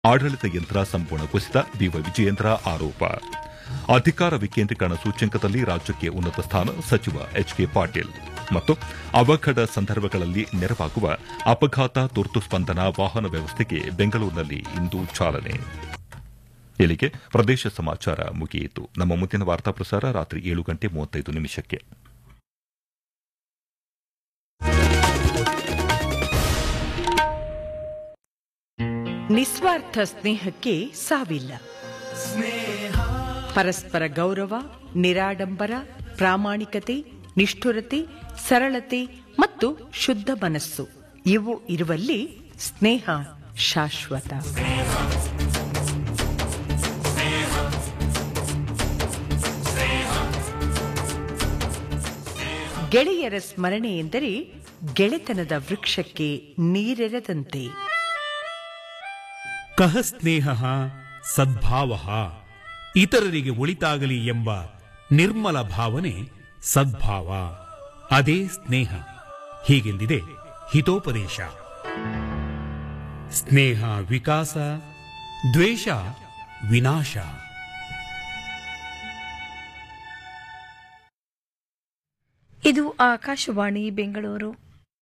ಆಡಳಿತ ಯಂತ್ರ ಸಂಪೂರ್ಣ ಕುಸಿತ ಬಿವೈ ವಿಜಯೇಂದ್ರ ಆರೋಪ ಅಧಿಕಾರ ವಿಕೇಂದ್ರೀಕರಣ ಸೂಚ್ಯಂಕದಲ್ಲಿ ರಾಜ್ಯಕ್ಕೆ ಉನ್ನತ ಸ್ಥಾನ ಸಚಿವ ಎಚ್ಕೆ ಪಾಟೀಲ್ ಮತ್ತು ಅವಘಡ ಸಂದರ್ಭಗಳಲ್ಲಿ ನೆರವಾಗುವ ಅಪಘಾತ ತುರ್ತು ಸ್ಪಂದನಾ ವಾಹನ ವ್ಯವಸ್ಥೆಗೆ ಬೆಂಗಳೂರಿನಲ್ಲಿ ಇಂದು ಚಾಲನೆ ಇಲ್ಲಿಗೆ ಪ್ರದೇಶ ಸಮಾಚಾರ ಮುಗಿಯಿತು ನಮ್ಮ ಮುಂದಿನ ವಾರ್ತಾ ಪ್ರಸಾರ ರಾತ್ರಿ ಏಳು ಗಂಟೆ ಮೂವತ್ತೈದು ನಿಮಿಷಕ್ಕೆ ನಿಸ್ವಾರ್ಥ ಸ್ನೇಹಕ್ಕೆ ಸಾವಿಲ್ಲ ಪರಸ್ಪರ ಗೌರವ ನಿರಾಡಂಬರ ಪ್ರಾಮಾಣಿಕತೆ ನಿಷ್ಠುರತೆ ಸರಳತೆ ಮತ್ತು ಶುದ್ಧ ಮನಸ್ಸು ಇವು ಇರುವಲ್ಲಿ ಸ್ನೇಹ ಶಾಶ್ವತ ಗೆಳೆಯರ ಸ್ಮರಣೆ ಎಂದರೆ ಗೆಳೆತನದ ವೃಕ್ಷಕ್ಕೆ ನೀರೆರೆದಂತೆ ಕಹ ಸ್ನೇಹ ಸದ್ಭಾವ ಇತರರಿಗೆ ಒಳಿತಾಗಲಿ ಎಂಬ ನಿರ್ಮಲ ಭಾವನೆ ಸದ್ಭಾವ ಅದೇ ಸ್ನೇಹ ಹೀಗೆಂದಿದೆ ಹಿತೋಪದೇಶ ಸ್ನೇಹ ವಿಕಾಸ ದ್ವೇಷ ವಿನಾಶ ಇದು ಆಕಾಶವಾಣಿ ಬೆಂಗಳೂರು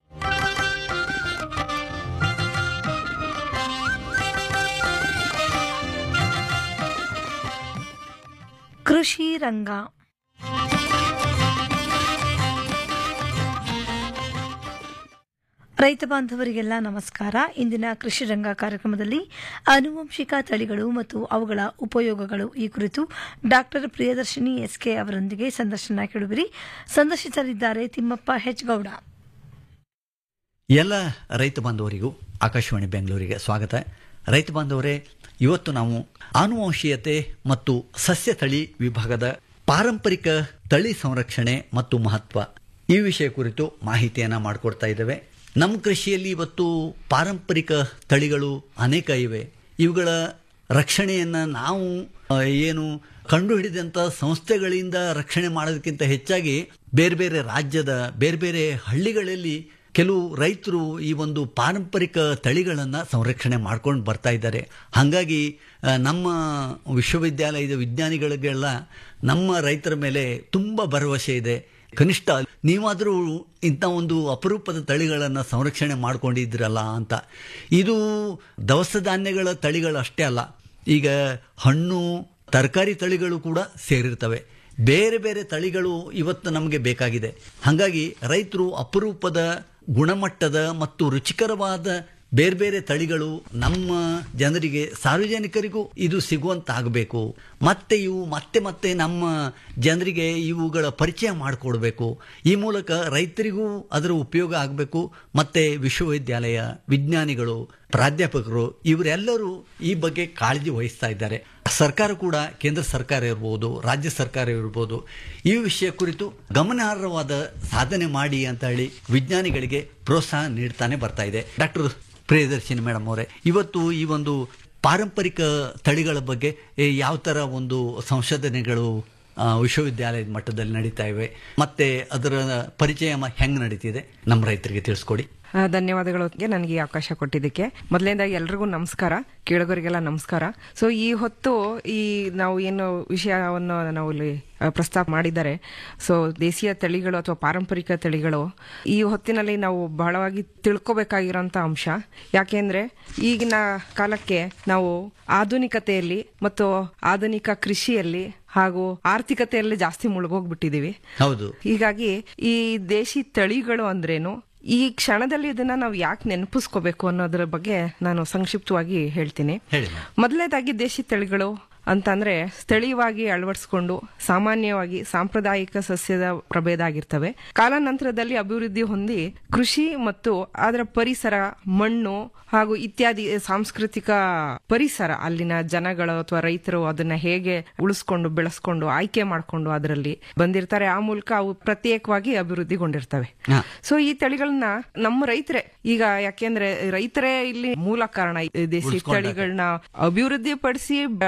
ಕೃಷಿ ರಂಗ ರೈತ ಬಾಂಧವರಿಗೆಲ್ಲ ನಮಸ್ಕಾರ ಇಂದಿನ ಕೃಷಿ ರಂಗ ಕಾರ್ಯಕ್ರಮದಲ್ಲಿ ಆನುವಂಶಿಕ ತಳಿಗಳು ಮತ್ತು ಅವುಗಳ ಉಪಯೋಗಗಳು ಈ ಕುರಿತು ಡಾಕ್ಟರ್ ಪ್ರಿಯದರ್ಶಿನಿ ಎಸ್ಕೆ ಅವರೊಂದಿಗೆ ಸಂದರ್ಶನ ಕೇಳುವಿರಿ ಸಂದರ್ಶಿಸಲಿದ್ದಾರೆ ತಿಮ್ಮಪ್ಪ ಹೆಚ್ ಗೌಡ ಎಲ್ಲ ರೈತ ಬಾಂಧವರಿಗೂ ಆಕಾಶವಾಣಿ ಬೆಂಗಳೂರಿಗೆ ಸ್ವಾಗತ ರೈತ ಬಾಂಧವರೇ ಇವತ್ತು ನಾವು ಆನುವಂಶೀಯತೆ ಮತ್ತು ಸಸ್ಯ ತಳಿ ವಿಭಾಗದ ಪಾರಂಪರಿಕ ತಳಿ ಸಂರಕ್ಷಣೆ ಮತ್ತು ಮಹತ್ವ ಈ ವಿಷಯ ಕುರಿತು ಮಾಹಿತಿಯನ್ನು ಮಾಡಿಕೊಡ್ತಾ ಇದ್ದೇವೆ ನಮ್ಮ ಕೃಷಿಯಲ್ಲಿ ಇವತ್ತು ಪಾರಂಪರಿಕ ತಳಿಗಳು ಅನೇಕ ಇವೆ ಇವುಗಳ ರಕ್ಷಣೆಯನ್ನು ನಾವು ಆ, ಏನು ಕಂಡುಹಿಡಿದಂಥ ಸಂಸ್ಥೆಗಳಿಂದ ರಕ್ಷಣೆ ಮಾಡೋದಕ್ಕಿಂತ ಹೆಚ್ಚಾಗಿ ಬೇರೆ ಬೇರೆ ರಾಜ್ಯದ ಬೇರೆ ಬೇರೆ ಹಳ್ಳಿಗಳಲ್ಲಿ ಕೆಲವು ರೈತರು ಈ ಒಂದು ಪಾರಂಪರಿಕ ತಳಿಗಳನ್ನು ಸಂರಕ್ಷಣೆ ಮಾಡ್ಕೊಂಡು ಬರ್ತಾ ಇದ್ದಾರೆ ಹಾಗಾಗಿ ಆ, ನಮ್ಮ ವಿಶ್ವವಿದ್ಯಾಲಯದ ವಿಜ್ಞಾನಿಗಳಿಗೆಲ್ಲ ನಮ್ಮ ರೈತರ ಮೇಲೆ ತುಂಬ ಭರವಸೆ ಇದೆ ಕನಿಷ್ಠ ನೀವಾದರೂ ಇಂಥ ಒಂದು ಅಪರೂಪದ ತಳಿಗಳನ್ನು ಸಂರಕ್ಷಣೆ ಮಾಡ್ಕೊಂಡಿದ್ದೀರಲ್ಲ ಅಂತ ಇದು ದವಸ ಧಾನ್ಯಗಳ ತಳಿಗಳು ಅಷ್ಟೇ ಅಲ್ಲ ಈಗ ಹಣ್ಣು ತರಕಾರಿ ತಳಿಗಳು ಕೂಡ ಸೇರಿರ್ತವೆ ಬೇರೆ ಬೇರೆ ತಳಿಗಳು ಇವತ್ತು ನಮಗೆ ಬೇಕಾಗಿದೆ ಹಾಗಾಗಿ ರೈತರು ಅಪರೂಪದ ಗುಣಮಟ್ಟದ ಮತ್ತು ರುಚಿಕರವಾದ ಬೇರೆ ಬೇರೆ ತಳಿಗಳು ನಮ್ಮ ಜನರಿಗೆ ಸಾರ್ವಜನಿಕರಿಗೂ ಇದು ಸಿಗುವಂತಾಗಬೇಕು ಮತ್ತೆ ಇವು ಮತ್ತೆ ಮತ್ತೆ ನಮ್ಮ ಜನರಿಗೆ ಇವುಗಳ ಪರಿಚಯ ಮಾಡಿಕೊಡ್ಬೇಕು ಈ ಮೂಲಕ ರೈತರಿಗೂ ಅದರ ಉಪಯೋಗ ಆಗಬೇಕು ಮತ್ತೆ ವಿಶ್ವವಿದ್ಯಾಲಯ ವಿಜ್ಞಾನಿಗಳು ಪ್ರಾಧ್ಯಾಪಕರು ಇವರೆಲ್ಲರೂ ಈ ಬಗ್ಗೆ ಕಾಳಜಿ ವಹಿಸ್ತಾ ಇದ್ದಾರೆ ಸರ್ಕಾರ ಕೂಡ ಕೇಂದ್ರ ಸರ್ಕಾರ ಇರ್ಬೋದು ರಾಜ್ಯ ಸರ್ಕಾರ ಇರ್ಬೋದು ಈ ವಿಷಯ ಕುರಿತು ಗಮನಾರ್ಹವಾದ ಸಾಧನೆ ಮಾಡಿ ಅಂತ ಹೇಳಿ ವಿಜ್ಞಾನಿಗಳಿಗೆ ಪ್ರೋತ್ಸಾಹ ನೀಡ್ತಾನೆ ಬರ್ತಾ ಇದೆ ಡಾಕ್ಟರ್ ಪ್ರಿಯದರ್ಶಿನಿ ಮೇಡಮ್ ಅವರೇ ಇವತ್ತು ಈ ಒಂದು ಪಾರಂಪರಿಕ ತಳಿಗಳ ಬಗ್ಗೆ ಏ, ಯಾವ ಥರ ಒಂದು ಸಂಶೋಧನೆಗಳು ಆ, ವಿಶ್ವವಿದ್ಯಾಲಯದ ಮಟ್ಟದಲ್ಲಿ ನಡೀತಾ ಇವೆ ಮತ್ತೆ ಅದರ ಪರಿಚಯ ಹೆಂಗೆ ನಡೀತಿದೆ ನಮ್ಮ ರೈತರಿಗೆ ತಿಳಿಸ್ಕೊಡಿ ಆ, ಧನ್ಯವಾದಗಳು ನನಗೆ ಈ ಅವಕಾಶ ಕೊಟ್ಟಿದ್ದಕ್ಕೆ ಮೊದಲನೇದಾಗಿ ಎಲ್ರಿಗೂ ನಮಸ್ಕಾರ ಕೇಳುಗರಿಗೆಲ್ಲ ನಮಸ್ಕಾರ ಸೊ ಈ ಹೊತ್ತು ಈ ನಾವು ಏನು ವಿಷಯವನ್ನು ನಾವು ಇಲ್ಲಿ ಆ, ಪ್ರಸ್ತಾಪ ಮಾಡಿದ್ದಾರೆ ಸೊ ದೇಶೀಯ ತಳಿಗಳು ಅಥವಾ ಪಾರಂಪರಿಕ ತಳಿಗಳು ಈ ಹೊತ್ತಿನಲ್ಲಿ ನಾವು ಬಹಳವಾಗಿ ತಿಳ್ಕೊಬೇಕಾಗಿರೋಂಥ ಅಂಶ ಯಾಕೆಂದ್ರೆ ಈಗಿನ ಕಾಲಕ್ಕೆ ನಾವು ಆಧುನಿಕತೆಯಲ್ಲಿ ಮತ್ತು ಆಧುನಿಕ ಕೃಷಿಯಲ್ಲಿ ಹಾಗೂ ಆರ್ಥಿಕತೆಯಲ್ಲಿ ಜಾಸ್ತಿ ಮುಳುಗೋಗ್ಬಿಟ್ಟಿದೀವಿ ಹೌದು ಹೀಗಾಗಿ ಈ ದೇಶಿ ತಳಿಗಳು ಅಂದ್ರೇನು ಈ ಕ್ಷಣದಲ್ಲಿ ಇದನ್ನ ನಾವು ಯಾಕೆ ನೆನಪಿಸ್ಕೋಬೇಕು ಅನ್ನೋದ್ರ ಬಗ್ಗೆ ನಾನು ಸಂಕ್ಷಿಪ್ತವಾಗಿ ಹೇಳ್ತೀನಿ ಹೇಳಿ ಮೊದಲನೇದಾಗಿ ದೇಶಿ ತಳಿಗಳು ಅಂತಂದ್ರೆ ಸ್ಥಳೀಯವಾಗಿ ಅಳವಡಿಸಿಕೊಂಡು ಸಾಮಾನ್ಯವಾಗಿ ಸಾಂಪ್ರದಾಯಿಕ ಸಸ್ಯದ ಪ್ರಭೇದ ಆಗಿರ್ತವೆ ಕಾಲಾನಂತರದಲ್ಲಿ ಅಭಿವೃದ್ಧಿ ಹೊಂದಿ ಕೃಷಿ ಮತ್ತು ಅದರ ಪರಿಸರ ಮಣ್ಣು ಹಾಗೂ ಇತ್ಯಾದಿ ಸಾಂಸ್ಕೃತಿಕ ಪರಿಸರ ಅಲ್ಲಿನ ಜನಗಳು ಅಥವಾ ರೈತರು ಅದನ್ನ ಹೇಗೆ ಉಳಿಸ್ಕೊಂಡು ಬೆಳೆಸ್ಕೊಂಡು ಆಯ್ಕೆ ಮಾಡ್ಕೊಂಡು ಅದರಲ್ಲಿ ಬಂದಿರ್ತಾರೆ ಆ ಮೂಲಕ ಅವು ಪ್ರತ್ಯೇಕವಾಗಿ ಅಭಿವೃದ್ಧಿಗೊಂಡಿರ್ತವೆ ಹಾ. ಸೊ ಈ ತಳಿಗಳನ್ನ ನಮ್ಮ ರೈತರೇ ಈಗ ಯಾಕೆಂದ್ರೆ ರೈತರೇ ಇಲ್ಲಿ ಮೂಲ ಕಾರಣ ಈ ದೇಶಿ ತಳಿಗಳನ್ನ ಅಭಿವೃದ್ಧಿ ಪಡಿಸಿ ಅವನ್ನ ಬೆಳೆ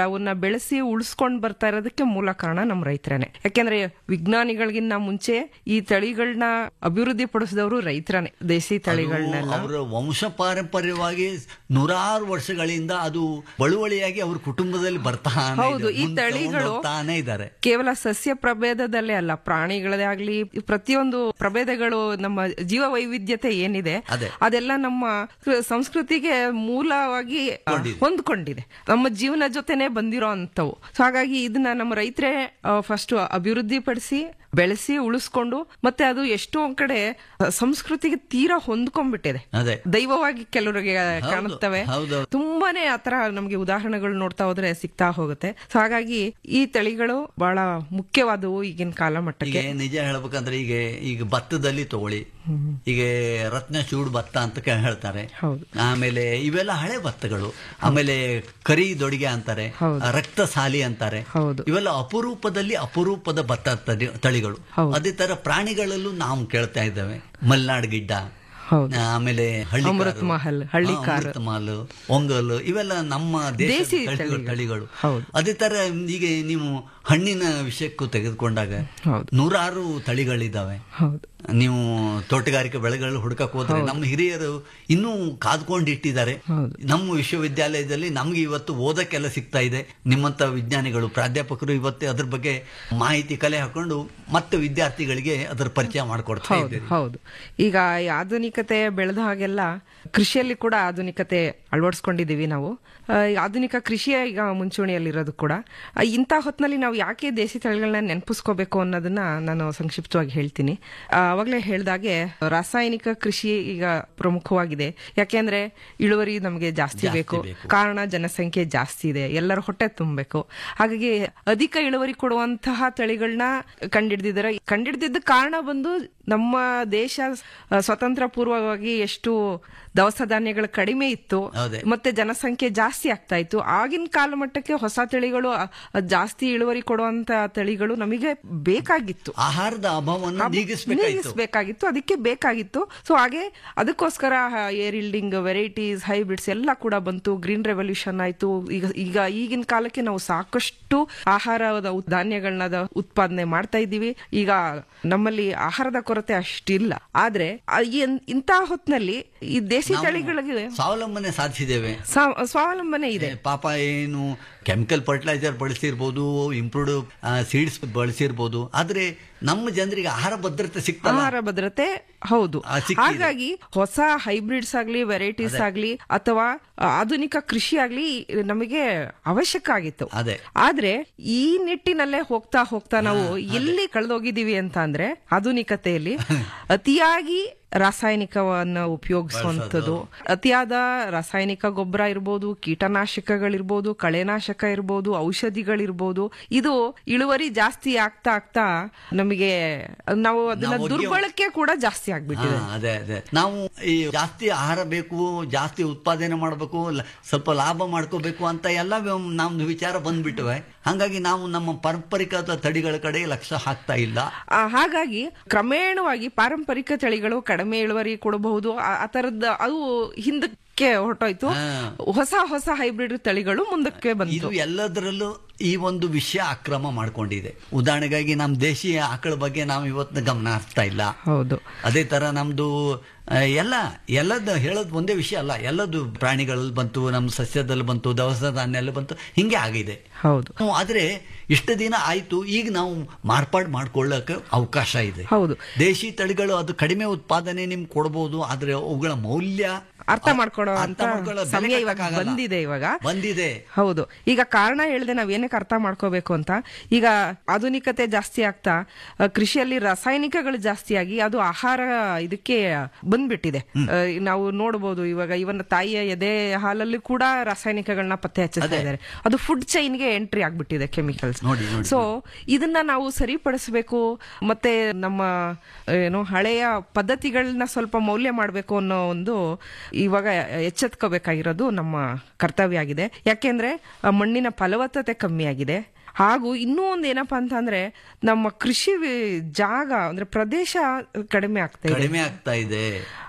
ಬೆಳೆಸಿ ಉಳಿಸ್ಕೊಂಡ್ ಬರ್ತಾ ಇರೋದಕ್ಕೆ ಮೂಲ ಕಾರಣ ನಮ್ಮ ರೈತರೇನೆ ಯಾಕೆಂದ್ರೆ ವಿಜ್ಞಾನಿಗಳಿಗಿನ್ನ ಮುಂಚೆ ಈ ತಳಿಗಳನ್ನ ಅಭಿವೃದ್ಧಿ ಪಡಿಸಿದವರು ರೈತರನೇ ದೇಸಿ ತಳಿಗಳನ್ನೆಲ್ಲ ಅವರ ವಂಶ ಪಾರಂಪರ್ಯವಾಗಿ ನೂರಾರು ವರ್ಷಗಳಿಂದ ಅದು ಬಳುವಳಿಯಾಗಿ ಅವ್ರ ಕುಟುಂಬದಲ್ಲಿ ಬರ್ತಾನೆ ಹೌದು, ಇದೆ. ಈ ಮುಂದೆ ತಳಿಗಳು ತಗೊಂಡೋಗ್ತಾನೆ ಇದ್ದಾರೆ ಕೇವಲ ಸಸ್ಯ ಪ್ರಭೇದದಲ್ಲೇ ಅಲ್ಲ ಪ್ರಾಣಿಗಳದೇ ಆಗ್ಲಿ ಪ್ರತಿಯೊಂದು ಪ್ರಭೇದಗಳು ನಮ್ಮ ಜೀವ ವೈವಿಧ್ಯತೆ ಏನಿದೆ ಅದೇ. ಅದೆಲ್ಲ ನಮ್ಮ ಸಂಸ್ಕೃತಿಗೆ ಮೂಲವಾಗಿ ಆ, ಹೊಂದ್ಕೊಂಡಿದೆ ನಮ್ಮ ಜೀವನ ಜೊತೆನೆ ಬಂದಿರೋ ಅಂತವು ಸೊ ಹಾಗಾಗಿ ಇದನ್ನ ನಮ್ಮ ರೈತರೇ ಫಸ್ಟ್ ಅಭಿವೃದ್ಧಿ ಪಡಿಸಿ ಬೆಳೆಸಿ ಉಳಿಸ್ಕೊಂಡು ಮತ್ತೆ ಅದು ಎಷ್ಟೋ ಒಂದ್ ಕಡೆ ಆ, ಸಂಸ್ಕೃತಿಗೆ ತೀರಾ ಹೊಂದ್ಕೊಂಡ್ಬಿಟ್ಟಿದೆ ಅದೇ ದೈವವಾಗಿ ಕೆಲವರಿಗೆ ಕಾಣುತ್ತವೆ ಹೌದು. ತುಂಬಾನೇ ಆತರ ನಮ್ಗೆ ಉದಾಹರಣೆಗಳು ನೋಡ್ತಾ ಹೋದ್ರೆ ಸಿಗ್ತಾ ಹೋಗುತ್ತೆ ಸೊ ಹಾಗಾಗಿ ಈ ತಳಿಗಳು ಬಹಳ ಮುಖ್ಯವಾದವು ಈಗಿನ ಕಾಲ ಈಗ ಮಟ್ಟಕ್ಕೆ ನಿಜ ಹೇಳ್ಬೇಕಂದ್ರೆ ಈಗ ಈಗ ಭತ್ತದಲ್ಲಿ ತಗೊಳ್ಳಿ ಈಗ ರತ್ನ ಚೂಡ್ ಭತ್ತ ಅಂತ ಕ- ಹೇಳ್ತಾರೆ ಹೌದು. ಆಮೇಲೆ ಇವೆಲ್ಲ ಹಳೆ ಭತ್ತಗಳು ಆಮೇಲೆ ಕರಿ ದೊಡಿಗೆ ಅಂತಾರೆ ಹೌದು. ರಕ್ತ ಸಾಲಿ ಅಂತಾರೆ ಹೌದು. ಇವೆಲ್ಲ ಅಪರೂಪದಲ್ಲಿ ಅಪರೂಪದ ಭತ್ತ ತಳಿ- ತಳಿಗಳು ಹೌದು. ಅದೇ ತರ ಪ್ರಾಣಿಗಳಲ್ಲೂ ನಾವು ಕೇಳ್ತಾ ಇದ್ದೇವೆ ಮಲ್ನಾಡ್ ಗಿಡ್ಡ ಹೌದು. ಆಮೇಲೆ ಹಳ್ಳಿ ಅಮೃತ್ ಮಹಲ್, ಹಳ್ಳಿಕಾರ್. ಮಹಲ್ ಒಂಗಲ್ ಇವೆಲ್ಲ ನಮ್ಮ ದೇಶದ ದೇಸಿ ತಳಿಗಳು- ತಳಿಗಳು. ತಳಿಗಳು ಹೌದು. ಅದೇ ತರ ಈಗ ನೀವು ಹಣ್ಣಿನ ವಿಷಯಕ್ಕೂ ತೆಗೆದುಕೊಂಡಾಗ ಹೌದು. ನೂರಾರು ತಳಿಗಳಿದ್ದಾವೆ ಹೌದು ನೀವು ತೋಟಗಾರಿಕೆ ಬೆಳೆಗಳು ಹುಡುಕಕ್ ಹೋದ್ರೆ ನಮ್ಮ ಹಿರಿಯರು ಇನ್ನೂ ಕಾದ್ಕೊಂಡಿಟ್ಟಿದ್ದಾರೆ ಹೌದು. ನಮ್ಮ ವಿಶ್ವವಿದ್ಯಾಲಯದಲ್ಲಿ ನಮ್ಗೆ ಇವತ್ತು ಓದಕ್ಕೆಲ್ಲ ಸಿಗ್ತಾ ಇದೆ ನಿಮ್ಮಂತ ವಿಜ್ಞಾನಿಗಳು ಪ್ರಾಧ್ಯಾಪಕರು ಇವತ್ತೇ ಅದ್ರ ಬಗ್ಗೆ ಮಾಹಿತಿ ಕಲೆ ಹಾಕೊಂಡು ಮತ್ತೆ ವಿದ್ಯಾರ್ಥಿಗಳಿಗೆ ಅದರ ಪರಿಚಯ ಮಾಡಿಕೊಡ್ತಾ ಹೌದು ಇದ್ದೀರಿ ಹೌದು ಈಗ ಈ ಆಧುನಿಕತೆ ಬೆಳೆದ ಹಾಗೆಲ್ಲ ಕೃಷಿಯಲ್ಲಿ ಕೂಡ ಆಧುನಿಕತೆ ಅಳವಡಿಸ್ಕೊಂಡಿದೀವಿ ನಾವು ಆ, ಈ ಆಧುನಿಕ ಕೃಷಿಯ ಈಗ ಮುಂಚೂಣಿಯಲ್ಲಿರೋದು ಕೂಡ ಆ, ಇಂಥ ಹೊತ್ತಿನಲ್ಲಿ ನಾವು ಯಾಕೆ ದೇಸಿ ತಳಿಗಳನ್ನ ನೆನಪಿಸ್ಕೋಬೇಕು ಅನ್ನೋದನ್ನ ನಾನು ಸಂಕ್ಷಿಪ್ತವಾಗಿ ಹೇಳ್ತೀನಿ ಆ, ಅವಾಗ್ಲೇ ಹೇಳ್ದಾಗೆ ರಾಸಾಯನಿಕ ಕೃಷಿ ಈಗ ಪ್ರಮುಖವಾಗಿದೆ ಯಾಕೆಂದ್ರೆ ಇಳುವರಿ ನಮಗೆ ಜಾಸ್ತಿ ಜಾಸ್ತಿ ಬೇಕು ಬೇಕು. ಕಾರಣ ಜನಸಂಖ್ಯೆ ಜಾಸ್ತಿ ಇದೆ ಎಲ್ಲರ ಹೊಟ್ಟೆ ತುಂಬಬೇಕು ಹಾಗಾಗಿ ಅಧಿಕ ಇಳುವರಿ ಕೊಡುವಂತಹ ತಳಿಗಳನ್ನ ಕಂಡಿಡ್ದಿದ್ದಾರೆ ಕಂಡಿಡ್ದಿದ್ದ ಕಾರಣ ಬಂದು ನಮ್ಮ ದೇಶ ಆ, ಸ್ವತಂತ್ರ ಪೂರ್ವವಾಗಿ ಎಷ್ಟು ದವಸ ಧಾನ್ಯಗಳು ಕಡಿಮೆ ಇತ್ತು ಹೌದೇ. ಮತ್ತೆ ಜನಸಂಖ್ಯೆ ಜಾಸ್ತಿ ಆಗ್ತಾ ಇತ್ತು ಆಗಿನ ಕಾಲ ಮಟ್ಟಕ್ಕೆ ಹೊಸ ತಳಿಗಳು ಆ, ಜಾಸ್ತಿ ಇಳುವರಿ ಕೊಡುವಂತ ತಳಿಗಳು ನಮಗೆ ಬೇಕಾಗಿತ್ತು ಆಹಾರದ ಅಭಾವವನ್ನು ನೀಗಿಸ್ಬೇಕಾಯ್ತು ನೀಗಿಸ್ಬೇಕಾಗಿತ್ತು ಅದಕ್ಕೆ ಬೇಕಾಗಿತ್ತು ಸೊ ಹಾಗೆ ಅದಕ್ಕೋಸ್ಕರ ಏರ್ ಇಲ್ಡಿಂಗ್ ವೆರೈಟೀಸ್ ಹೈಬ್ರಿಡ್ಸ್ ಎಲ್ಲ ಕೂಡ ಬಂತು ಗ್ರೀನ್ ರೆವಲ್ಯೂಷನ್ ಆಯ್ತು ಈಗ ಈಗ ಈಗಿನ ಕಾಲಕ್ಕೆ ನಾವು ಸಾಕಷ್ಟು ಆಹಾರದ ಉತ್- ಧಾನ್ಯಗಳನ್ನ ದ- ಉತ್ಪಾದನೆ ಮಾಡ್ತಾ ಇದ್ದೀವಿ ಈಗ ನಮ್ಮಲ್ಲಿ ಆಹಾರದ ಕೊರತೆ ಅಷ್ಟಿಲ್ಲ ಆದ್ರೆ ಆ ಈ- ಇಂಥ ಹೊತ್ನಲ್ಲಿ ಈ ದೇಸಿ ನಾವು ತಳಿಗಳಿಗೆ ಸ್ವಾವಲಂಬನೆ ಸಾಧಿಸಿದ್ದೇವೆ ಸ್ವ- ಸ್ವಾವಲಂಬನೆ ಇದೆ ಏ, ಪಾಪ ಏನು ಕೆಮಿಕಲ್ ಫರ್ಟಿಲೈಸರ್ ಬಳಸಿರ್ಬೋದು ಇಂಪ್ರೂವ್ಡ್ ಸೀಡ್ಸ್ ಬಳಸಿರ್ಬೋದು ಆದ್ರೆ ನಮ್ಮ ಜನರಿಗೆ ಆಹಾರ ಭದ್ರತೆ ಸಿಗ್ತಲ್ಲ ಆಹಾರ ಭದ್ರತೆ ಹೌದು ಆ, ಸಿಕ್ಕಿದೆ. ಹಾಗಾಗಿ ಹೊಸ ಹೈಬ್ರಿಡ್ಸ್ ಆಗ್ಲಿ ವೆರೈಟೀಸ್ ಆಗ್ಲಿ ಅಥವಾ ಆಧುನಿಕ ಕೃಷಿ ಆಗ್ಲಿ ನಮಗೆ ಅವಶ್ಯಕ ಆಗಿತ್ತು ಅದೇ. ಆದ್ರೆ ಈ ನಿಟ್ಟಿನಲ್ಲೇ ಹೋಗ್ತಾ ಹೋಗ್ತಾ ನಾವು ಎಲ್ಲಿ ಕಳೆದೋಗಿದೀವಿ ಅಂತ ಅಂದ್ರೆ ಆಧುನಿಕತೆಯಲ್ಲಿ ಅತಿಯಾಗಿ ರಾಸಾಯನಿಕವನ್ನ ಉಪಯೋಗಿಸುವಂಥದ್ದು ಅತಿಯಾದ ರಾಸಾಯನಿಕ ಗೊಬ್ಬರ ಇರ್ಬೋದು ಕೀಟನಾಶಕಗಳಿರ್ಬೋದು ಕಳೆನಾಶಕ ಇರ್ಬೋದು ಔಷಧಿಗಳಿರ್ಬೋದು ಇದು ಇಳುವರಿ ಜಾಸ್ತಿ ಆಗ್ತಾ ಆಗ್ತಾ ನಮಗೆ ನಾವು ಅದನ್ನ ನಾವು ಒಗ್ಗಿ- ದುರ್ಬಳಕೆ ಕೂಡ ಜಾಸ್ತಿ ಆಗ್ಬಿಟ್ಟಿದೆ ಹಾ, ಅದೇ ಅದೇ ನಾವು ಈ ಜಾಸ್ತಿ ಆಹಾರ ಬೇಕು ಜಾಸ್ತಿ ಉತ್ಪಾದನೆ ಮಾಡಬೇಕು ಸ್ವಲ್ಪ ಲಾಭ ಮಾಡ್ಕೋಬೇಕು ಅಂತ ಎಲ್ಲ ವ್ಯ- ನಮ್ದು ವಿಚಾರ ಬಂದ್ಬಿಟ್ಟವೆ ಹಾಗಾಗಿ ನಾವು ನಮ್ಮ ಪಾರಂಪರಿಕ ತಳಿಗಳ ಕಡೆ ಲಕ್ಷ್ಯ ಹಾಕ್ತಾ ಇಲ್ಲ ಆ, ಹಾಗಾಗಿ ಕ್ರಮೇಣವಾಗಿ ಪಾರಂಪರಿಕ ತಳಿಗಳು ಕಡಿಮೆ ಇಳುವರಿ ಕೊಡಬಹುದು ಆ- ಆ ತರದ ಅದು ಹಿಂದಕ್ಕೆ ಹೊರಟೋಯ್ತು ಹಾ. ಹೊಸ ಹೊಸ ಹೈಬ್ರಿಡ್ ತಳಿಗಳು ಮುಂದಕ್ಕೆ ಇದು ಬಂತು ಎಲ್ಲದರಲ್ಲೂ ಈ ಒಂದು ವಿಷಯ ಅಕ್ರಮ ಮಾಡ್ಕೊಂಡಿದೆ ಉದಾಹರಣೆಗಾಗಿ ನಮ್ಮ ದೇಶೀಯ ಆಕಳ ಬಗ್ಗೆ ನಾವು ಇವತ್ತು ಗಮನ ಹರಿಸ್ತಾ ಇಲ್ಲ ಹೌದು ಅದೇ ತರ ನಮ್ದು ಆ, ಎಲ್ಲ ಎಲ್ಲದ ಹೇಳೋದು ಒಂದೇ ವಿಷಯ ಅಲ್ಲ ಎಲ್ಲದು ಪ್ರಾಣಿಗಳಲ್ಲಿ ಬಂತು ನಮ್ಮ ಸಸ್ಯದಲ್ಲಿ ಬಂತು ದವಸ ಧಾನ್ಯಲ್ಲಿ ಬಂತು ಹಿಂಗೆ ಆಗಿದೆ ಹೌದು ನಾವು ಆದ್ರೆ ಇಷ್ಟು ದಿನ ಆಯ್ತು ಈಗ ನಾವು ಮಾರ್ಪಾಡು ಮಾಡ್ಕೊಳ್ಳಕ್ಕೆ ಅವಕಾಶ ಇದೆ ಹೌದು. ದೇಶಿ ತಳಿಗಳು ಅದು ಕಡಿಮೆ ಉತ್ಪಾದನೆ ನಿಮ್ಗೆ ಕೊಡಬಹುದು ಆದ್ರೆ ಅವುಗಳ ಮೌಲ್ಯ ಅರ್ಥ ಮಾಡ್ಕೊಳ್ಳೋ ಅರ್ಥ ಅಂತ ಮಾಡ್ಕೊಳ್ಳೋ ಬೆಲೆ ಸಮಯ ಇವಾಗ ಕಟ್ಟಕ್ಕಾಗಲ್ಲ. ಬಂದಿದೆ ಇವಾಗ ಬಂದಿದೆ ಹೌದು ಈಗ ಕಾರಣ ಹೇಳಿದೆ ನಾವ್ ಏನಕ್ಕೆ ಅರ್ಥ ಮಾಡ್ಕೋಬೇಕು ಅಂತ ಈಗ ಆಧುನಿಕತೆ ಜಾಸ್ತಿ ಆಗ್ತಾ ಆ, ಕೃಷಿಯಲ್ಲಿ ರಾಸಾಯನಿಕಗಳು ಜಾಸ್ತಿ ಆಗಿ ಅದು ಆಹಾರ ಇದಕ್ಕೆ ಬಂದ್ಬಿಟ್ಟಿದೆ ಆ, ನಾವು ನೋಡಬಹುದು ಇವಾಗ ಇವನ್ ತಾಯಿಯ ಎದೆ ಹಾಲಲ್ಲಿ ಕೂಡ ರಾಸಾಯನಿಕಗಳನ್ನ ಪತ್ತೆ ಹಚ್ಚಿಸ್ತಾ ಅದೇ. ಇದ್ದಾರೆ ಅದು ಫುಡ್ ಚೈನ್ಗೆ ಎಂಟ್ರಿ ಆಗ್ಬಿಟ್ಟಿದೆ ಕೆಮಿಕಲ್ಸ್ ನೋಡಿ, ನೋಡಿ, ಸೊ ಇದನ್ನ ನಾವು ಸರಿಪಡಿಸಬೇಕು ಮತ್ತೆ ನಮ್ಮ ಏನು ಹಳೆಯ ಪದ್ಧತಿಗಳನ್ನ ಸ್ವಲ್ಪ ಮೌಲ್ಯ ಮಾಡಬೇಕು ಅನ್ನೋ ಒಂದು ಇವಾಗ ಎಚ್ಚೆತ್ಕೋಬೇಕಾಗಿರೋದು ನಮ್ಮ ಕರ್ತವ್ಯ ಆಗಿದೆ ಯಾಕೆಂದ್ರೆ ಆ ಮಣ್ಣಿನ ಫಲವತ್ತತೆ ಕಮ್ಮಿ ಆಗಿದೆ ಹಾಗೂ ಇನ್ನೂ ಒಂದು ಏನಪ್ಪಾ ಅಂತ ಅಂದ್ರೆ ನಮ್ಮ ಕೃಷಿ ವಿ- ಜಾಗ ಅಂದ್ರೆ ಪ್ರದೇಶ ಕಡಿಮೆ ಆಗ್ತಾ ಇದೆ ಕಡಿಮೆ ಆಗ್ತಾ ಇದೆ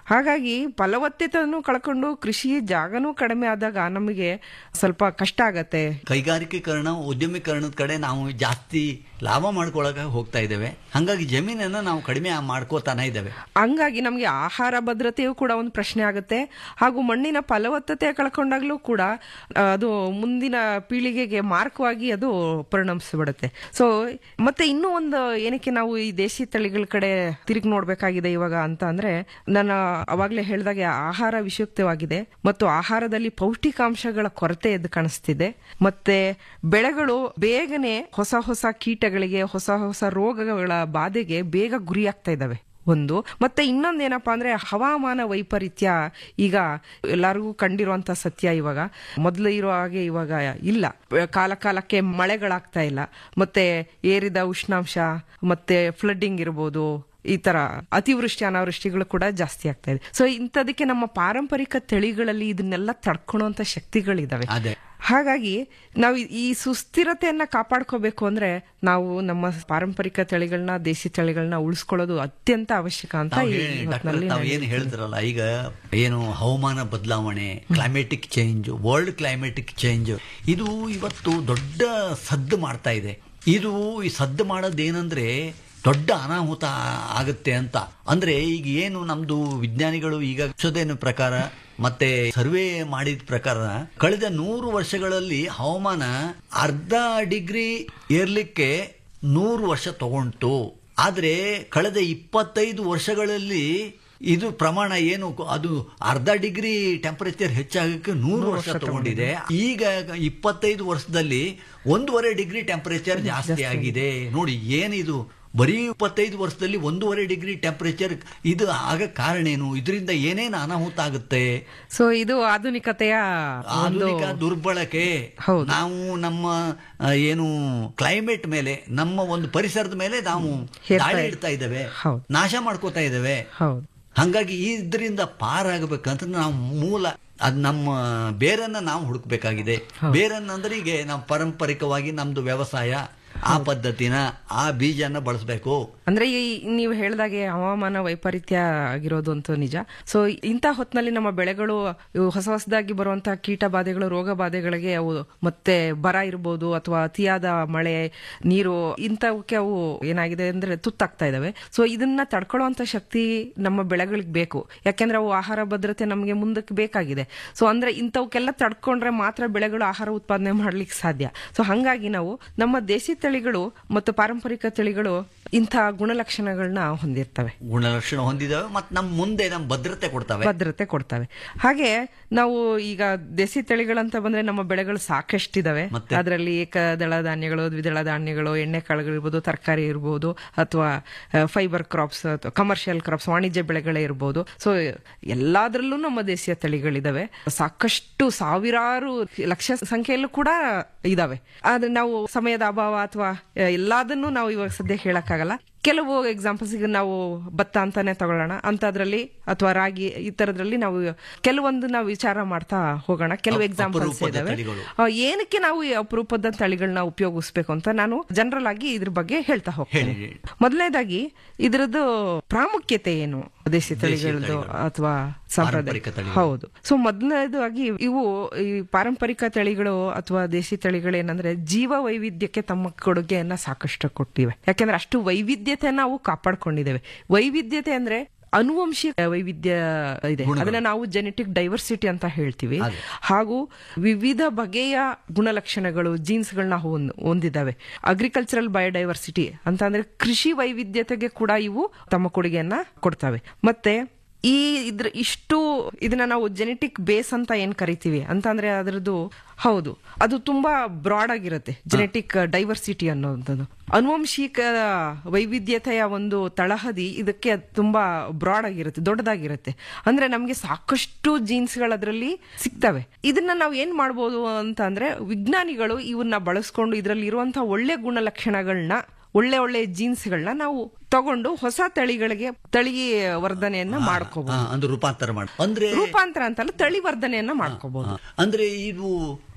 ಹಾಗಾಗಿ ಫಲವತ್ತತೆಯನ್ನು ಕಳ್ಕೊಂಡು ಕೃಷಿ ಜಾಗನೂ ಕಡಿಮೆ ಆದಾಗ ನಮಗೆ ಸ್ವಲ್ಪ ಕಷ್ಟ ಆಗತ್ತೆ ಕೈಗಾರಿಕೀಕರಣ ಉದ್ಯಮೀಕರಣದ ಕಡೆ ನಾವು ಜಾಸ್ತಿ ಲಾಭ ಮಾಡ್ಕೊಳಕ ಹೋಗ್ತಾ ಇದ್ದೇವೆ ಹಂಗಾಗಿ ಜಮೀನನ್ನ ನಾವು ಕಡಿಮೆ ಮಾಡ್ಕೋತಾನೆ ಇದ್ದೇವೆ ಹಂಗಾಗಿ ನಮಗೆ ಆಹಾರ ಭದ್ರತೆಯೂ ಕೂಡ ಒಂದು ಪ್ರಶ್ನೆ ಆಗುತ್ತೆ ಹಾಗೂ ಮಣ್ಣಿನ ಫಲವತ್ತತೆ ಕಳ್ಕೊಂಡಾಗ್ಲೂ ಕೂಡ ಆ, ಅದು ಮುಂದಿನ ಪೀಳಿಗೆಗೆ ಮಾರ್ಕವಾಗಿ ಅದು ಪರಿಣಮಿಸ್ಬಿಡುತ್ತೆ ಸೊ ಮತ್ತೆ ಇನ್ನೂ ಒಂದು ಏನಕ್ಕೆ ನಾವು ಈ ದೇಶಿ ತಳಿಗಳ ಕಡೆ ತಿರುಗಿ ನೋಡ್ಬೇಕಾಗಿದೆ ಇವಾಗ ಅಂತ ಅಂದ್ರೆ ನಾನು ಅವಾಗಲೇ ಹೇಳಿದಾಗೆ ಆಹಾರ ವಿಷಯುಕ್ತವಾಗಿದೆ ಮತ್ತು ಆಹಾರದಲ್ಲಿ ಪೌಷ್ಟಿಕಾಂಶಗಳ ಕೊರತೆ ಎದ್ದು ಕಾಣಿಸ್ತಿದೆ ಮತ್ತೆ ಬೆಳೆಗಳು ಬೇಗನೆ ಹೊಸ ಹೊಸ ಕೀಟಗಳಿಗೆ ಹೊಸ ಹೊಸ ರೋಗಗಳ ಬಾಧೆಗೆ ಬೇಗ ಗುರಿಯಾಗ್ತಾ ಇದ್ದಾವೆ ಒಂದು ಮತ್ತೆ ಇನ್ನೊಂದೇನಪ್ಪಾ ಅಂದ್ರೆ ಹವಾಮಾನ ವೈಪರೀತ್ಯ ಈಗ ಎಲ್ಲರಿಗೂ ಕಂಡಿರುವಂತ ಸತ್ಯ ಇವಾಗ ಮೊದಲು ಇರೋ ಹಾಗೆ ಇವಾಗ ಇಲ್ಲ ಕಾಲ ಕಾಲಕ್ಕೆ ಮಳೆಗಳಾಗ್ತಾ ಇಲ್ಲ ಮತ್ತೆ ಏರಿದ ಉಷ್ಣಾಂಶ ಮತ್ತೆ ಫ್ಲಡ್ಡಿಂಗ್ ಇರ್ಬೋದು ಈ ತರ ಅತಿವೃಷ್ಟಿ ಅನಾವೃಷ್ಟಿಗಳು ಕೂಡ ಜಾಸ್ತಿ ಆಗ್ತಾ ಇದೆ ಸೊ ಇಂಥದಕ್ಕೆ ನಮ್ಮ ಪಾರಂಪರಿಕ ತಳಿಗಳಲ್ಲಿ ಇದನ್ನೆಲ್ಲ ತಡ್ಕೊಳುವಂತ ಶಕ್ತಿಗಳಿದಾವೆ ಅದೇ. ಹಾಗಾಗಿ ನಾವು ಈ- ಈ ಸುಸ್ಥಿರತೆಯನ್ನ ಕಾಪಾಡ್ಕೋಬೇಕು ಅಂದ್ರೆ ನಾವು ನಮ್ಮ ಪಾರಂಪರಿಕ ತಳಿಗಳನ್ನ ದೇಸಿ ತಳಿಗಳನ್ನ ಉಳಿಸ್ಕೊಳ್ಳೋದು ಅತ್ಯಂತ ಅವಶ್ಯಕ ಅಂತ ತಾವು ಈ ಹೇಳಿ- ಡಾಕ್ಟರ್, ಹೊತ್ನಲ್ಲಿ ತಾವು ನಾನು ಏನು ಹೇಳಿದ್ರಲ್ಲ ಈಗ ಏನು ಹವಾಮಾನ ಬದಲಾವಣೆ climatic change world climatic change ಇದು ಇವತ್ತು ದೊಡ್ಡ ಸದ್ದು ಮಾಡ್ತಾ ಇದೆ ಇದು ಈ ಸದ್ದು ಮಾಡೋದೇನಂದ್ರೆ ದೊಡ್ಡ ಅನಾಹುತ ಆಗುತ್ತೆ ಅಂತ ಅಂದ್ರೆ ಈಗ ಏನು ನಮ್ದು ವಿಜ್ಞಾನಿಗಳು ಈಗ ಸಂಶೋಧನೆ ಪ್ರಕಾರ ಮತ್ತೆ ಸರ್ವೆ ಮಾಡಿದ ಪ್ರಕಾರ ಕಳೆದ ನೂರು ವರ್ಷಗಳಲ್ಲಿ ಹವಾಮಾನ ಅರ್ಧ ಡಿಗ್ರಿ ಏರ್ಲಿಕ್ಕೆ ನೂರು ವರ್ಷ ತಗೊಂಡು ಆದ್ರೆ ಕಳೆದ ಇಪ್ಪತ್ತೈದು ವರ್ಷಗಳಲ್ಲಿ ಇದು ಪ್ರಮಾಣ ಏನು ಅದು ಅರ್ಧ ಡಿಗ್ರಿ ಟೆಂಪರೇಚರ್ ಹೆಚ್ಚಾಗಕ್ಕೆ ನೂರು ವರ್ಷ ತಗೊಂಡಿದೆ ಈಗ ಇಪ್ಪತ್ತೈದು ವರ್ಷದಲ್ಲಿ ಒಂದೂವರೆ ಡಿಗ್ರಿ ಟೆಂಪರೇಚರ್ ಜಾಸ್ತಿ ಆಗಿದೆ ನೋಡಿ ಏನಿದು ಬರೀ ಇಪ್ಪತ್ತೈದು ವರ್ಷದಲ್ಲಿ ಒಂದೂವರೆ ಡಿಗ್ರಿ ಟೆಂಪರೇಚರ್ ಇದು ಆಗ ಕಾರಣ ಏನು ಇದರಿಂದ ಏನೇನು ಅನಾಹುತ ಆಗುತ್ತೆ ಸೊ ಇದು ಆಧುನಿಕತೆಯ ಒಂದು ಆಧುನಿಕ ದುರ್ಬಳಕೆ ಹೌದು. ನಾವು ನಮ್ಮ ಆ, ಏನು ಕ್ಲೈಮೇಟ್ ಮೇಲೆ ನಮ್ಮ ಒಂದು ಪರಿಸರದ ಮೇಲೆ ನಾವು ಹೇರ್ತಾ ದಾಳಿ ಇದ್ದೀವಿ. ಇಡ್ತಾ ಇದ್ದೇವೆ ಹೌದು. ನಾಶ ಮಾಡ್ಕೋತಾ ಇದ್ದೇವೆ ಹೌದು ಹಂಗಾಗಿ ಇದರಿಂದ ಪಾರಾಗಬೇಕಂತ ನಾವು ಮೂಲ ಅದ್ ನಮ್ಮ ಬೇರನ್ನ ನಾವು ಹುಡುಕ್ಬೇಕಾಗಿದೆ ಬೇರನ್ನ ಅಂದ್ರೆ ಈಗ ನಾವು ಪಾರಂಪರಿಕವಾಗಿ ನಮ್ದು ವ್ಯವಸಾಯ ಆ ಪದ್ಧತಿನ ಆ ಬೀಜನ ಬಳಸಬೇಕು ಅಂದ್ರೆ ಈ ನೀವು ಹೇಳ್ದಾಗೆ ಹವಾಮಾನ ವೈಪರೀತ್ಯ ಆಗಿರೋದು ಅಂತೂ ನಿಜ ಸೊ ಇಂಥ ಹೊತ್ತಿನಲ್ಲಿ ನಮ್ಮ ಬೆಳೆಗಳು ಇವು ಹೊಸ ಹೊಸದಾಗಿ ಬರುವಂತಹ ಕೀಟ ಬಾಧೆಗಳು ರೋಗ ಬಾಧೆಗಳಿಗೆ ಅವು ಮತ್ತೆ ಬರ ಇರ್ಬೋದು ಅಥವಾ ಅತಿಯಾದ ಮಳೆ ನೀರು ಇಂಥವಕ್ಕೆ ಅವು ಏನಾಗಿದೆ ಅಂದ್ರೆ ತುತ್ತಾಗ್ತಾ ಇದಾವೆ ಸೊ ಇದನ್ನ ತಡ್ಕೊಳ್ಳುವಂತ ಶಕ್ತಿ ನಮ್ಮ ಬೆಳೆಗಳಿಗೆ ಬೇಕು ಯಾಕೆಂದ್ರೆ ಅವು ಆಹಾರ ಭದ್ರತೆ ನಮಗೆ ಮುಂದಕ್ಕೆ ಬೇಕಾಗಿದೆ ಸೊ ಅಂದ್ರೆ ಇಂಥವಕ್ಕೆಲ್ಲ ತಡ್ಕೊಂಡ್ರೆ ಮಾತ್ರ ಬೆಳೆಗಳು ಆಹಾರ ಉತ್ಪಾದನೆ ಮಾಡ್ಲಿಕ್ಕೆ ಸಾಧ್ಯ ಸೊ ಹಂಗಾಗಿ ನಾವು ನಮ್ಮ ದೇಸಿ ತಳಿಗಳು ಮತ್ತು ಪಾರಂಪರಿಕ ತಳಿಗಳು ಇಂಥ ಗುಣಲಕ್ಷಣಗಳನ್ನ ಹೊಂದಿರ್ತವೆ ಗುಣಲಕ್ಷಣ ಹೊಂದಿದಾವೆ ಮತ್ತು ನಮ್ಮ ಮುಂದೆ ನಮ್ಮ ಭದ್ರತೆ ಕೊಡ್ತವೆ ಭದ್ರತೆ ಕೊಡ್ತವೆ ಹಾಗೆ ನಾವು ಈಗ ದೇಸಿ ತಳಿಗಳಂತ ಬಂದ್ರೆ ನಮ್ಮ ಬೆಳೆಗಳು ಸಾಕಷ್ಟಿದಾವೆ ಮತ್ತೆ? ಅದರಲ್ಲಿ ಏಕದಳ ಧಾನ್ಯಗಳು ದ್ವಿದಳ ಧಾನ್ಯಗಳು ಎಣ್ಣೆ ಕಾಳುಗಳಿರ್ಬೋದು ತರಕಾರಿ ಇರ್ಬೋದು ಅಥವಾ ಫೈಬರ್ ಕ್ರಾಪ್ಸ್ ಅಥವಾ ಕಮರ್ಷಿಯಲ್ ಕ್ರಾಪ್ಸ್ ವಾಣಿಜ್ಯ ಬೆಳೆಗಳೇ ಇರ್ಬೋದು ಸೊ ಎಲ್ಲಾದ್ರಲ್ಲೂ ನಮ್ಮ ದೇಶೀಯ ತಳಿಗಳಿದಾವೆ ಸಾಕಷ್ಟು ಸಾವಿರಾರು ಲಕ್ಷ ಸಂಖ್ಯೆಯಲ್ಲೂ ಕೂಡ ಇದಾವೆ ಆದ್ರೆ ನಾವು ಸಮಯದ ಅಭಾವ ಅಥವಾ ಎಲ್ಲದನ್ನು ನಾವು ಇವಾಗ ಸದ್ಯ ಹೇಳಕ್ಕಾಗಲ್ಲ ಕೆಲವು ಎಕ್ಸಾಂಪಲ್ಸ್ ಈಗ ನಾವು ಭತ್ತ ಅಂತಾನೆ ತಗೊಳ್ಳೋಣ ಅಂತದ್ರಲ್ಲಿ ಅಥವಾ ರಾಗಿ ಈ ತರದ್ರಲ್ಲಿ ನಾವು ಕೆಲವೊಂದು ನಾವು ವಿಚಾರ ಮಾಡ್ತಾ ಹೋಗೋಣ ಕೆಲವು ಅಪ್- ಎಕ್ಸಾಂಪಲ್ಸ್ ಅಪರೂಪದ ಇದಾವೆ ತಳಿಗಳು. ಆ, ಏನಕ್ಕೆ ನಾವು ಈ ಅಪರೂಪದ ತಳಿಗಳನ್ನ ಉಪಯೋಗಿಸ್ಬೇಕು ಅಂತ ನಾನು ಜನರಲ್ ಆಗಿ ಇದ್ರ ಬಗ್ಗೆ ಹೇಳ್ತಾ ಹೋಗ್ತೇನೆ ಹೇಳಿ, ಹೇಳಿ. ಮೊದಲನೇದಾಗಿ ಇದ್ರದ್ದು ಪ್ರಾಮುಖ್ಯತೆ ಏನು ದೇಸಿ ತಳಿಗಳದ್ದು ತಳಿಗಳು. ಅಥವಾ ಪಾರಂಪರಿಕ ಸಾಂಪ್ರದಾಯಿಕ ತಳಿಗಳು. ಹೌದು ಸೊ ಮೊದಲನೇದಾಗಿ ಇವು ಈ ಪಾರಂಪರಿಕ ತಳಿಗಳು ಅಥವಾ ದೇಸಿ ತಳಿಗಳು ಏನಂದ್ರೆ ಜೀವ ವೈವಿಧ್ಯಕ್ಕೆ ತಮ್ಮ ಕೊಡುಗೆಯನ್ನ ಸಾಕಷ್ಟು ಕೊಟ್ಟಿವೆ ಯಾಕೆಂದ್ರೆ ಅಷ್ಟು ವೈವಿಧ್ಯತೆ ನಾವು ಕಾಪಾಡ್ಕೊಂಡಿದ್ದೇವೆ ವೈವಿಧ್ಯತೆ ಅಂದ್ರೆ ಅನುವಂಶಿಕ ವೈವಿಧ್ಯ ಇದೆ ಅದನ್ನ ನಾವು ಜೆನೆಟಿಕ್ ಡೈವರ್ಸಿಟಿ ಅಂತ ಹೇಳ್ತೀವಿ ಅದೇ. ಹಾಗೂ ವಿವಿಧ ಬಗೆಯ ಗುಣಲಕ್ಷಣಗಳು ಜೀನ್ಸ್ಗಳನ್ನ ಹೊಂದಿದ್ದಾವೆ ಅಗ್ರಿಕಲ್ಚರಲ್ ಬಯೋಡೈವರ್ಸಿಟಿ ಅಂತ ಅಂದ್ರೆ ಕೃಷಿ ವೈವಿಧ್ಯತೆಗೆ ಕೂಡ ಇವು ತಮ್ಮ ಕೊಡುಗೆಯನ್ನ ಕೊಡ್ತವೆ ಮತ್ತೆ ಈ ಇದ್ರ ಇಷ್ಟು ಇದನ್ನ ನಾವು ಜೆನೆಟಿಕ್ ಬೇಸ್ ಅಂತ ಏನ್ ಕರಿತೀವಿ ಅಂತ ಅಂದ್ರೆ ಅದರದ್ದು ಹೌದು ಅದು ತುಂಬಾ ಬ್ರಾಡ್ ಆಗಿರುತ್ತೆ ಜೆನೆಟಿಕ್ ಡೈವರ್ಸಿಟಿ ಅನ್ನೋದು ಅನುವಂಶಿಕ ವೈವಿಧ್ಯತೆಯ ಒಂದು ತಳಹದಿ ಇದಕ್ಕೆ ಅದ್ ತುಂಬಾ ಬ್ರಾಡ್ ಆಗಿರುತ್ತೆ ದೊಡ್ಡದಾಗಿರುತ್ತೆ ಅಂದ್ರೆ ನಮ್ಗೆ ಸಾಕಷ್ಟು ಜೀನ್ಸ್ಗಳು ಅದರಲ್ಲಿ ಸಿಗ್ತವೆ ಇದನ್ನ ನಾವು ಏನ್ ಮಾಡ್ಬೋದು ಅಂತ ಅಂದ್ರೆ ವಿಜ್ಞಾನಿಗಳು ಇವನ್ನ ಬಳಸ್ಕೊಂಡು ಇದರಲ್ಲಿ ಇರುವಂತಹ ಒಳ್ಳೆ ಗುಣಲಕ್ಷಣಗಳನ್ನ ಒಳ್ಳೆ ಒಳ್ಳೆ ಜೀನ್ಸ್ಗಳನ್ನ ನಾವು ತಗೊಂಡು ಹೊಸ ತಳಿಗಳಿಗೆ ತಳಿ ವರ್ಧನೆಯನ್ನ ಮಾಡ್ಕೋಬಹುದು ಆ, ಅಂದ್ರೆ ರೂಪಾಂತರ ಮಾಡಿ ಅಂದ್ರೆ ರೂಪಾಂತರ ಅಂತಲ್ಲ ತಳಿ ವರ್ಧನೆಯನ್ನ ಮಾಡ್ಕೋಬಹುದು ಆ, ಅಂದ್ರೆ ಇದು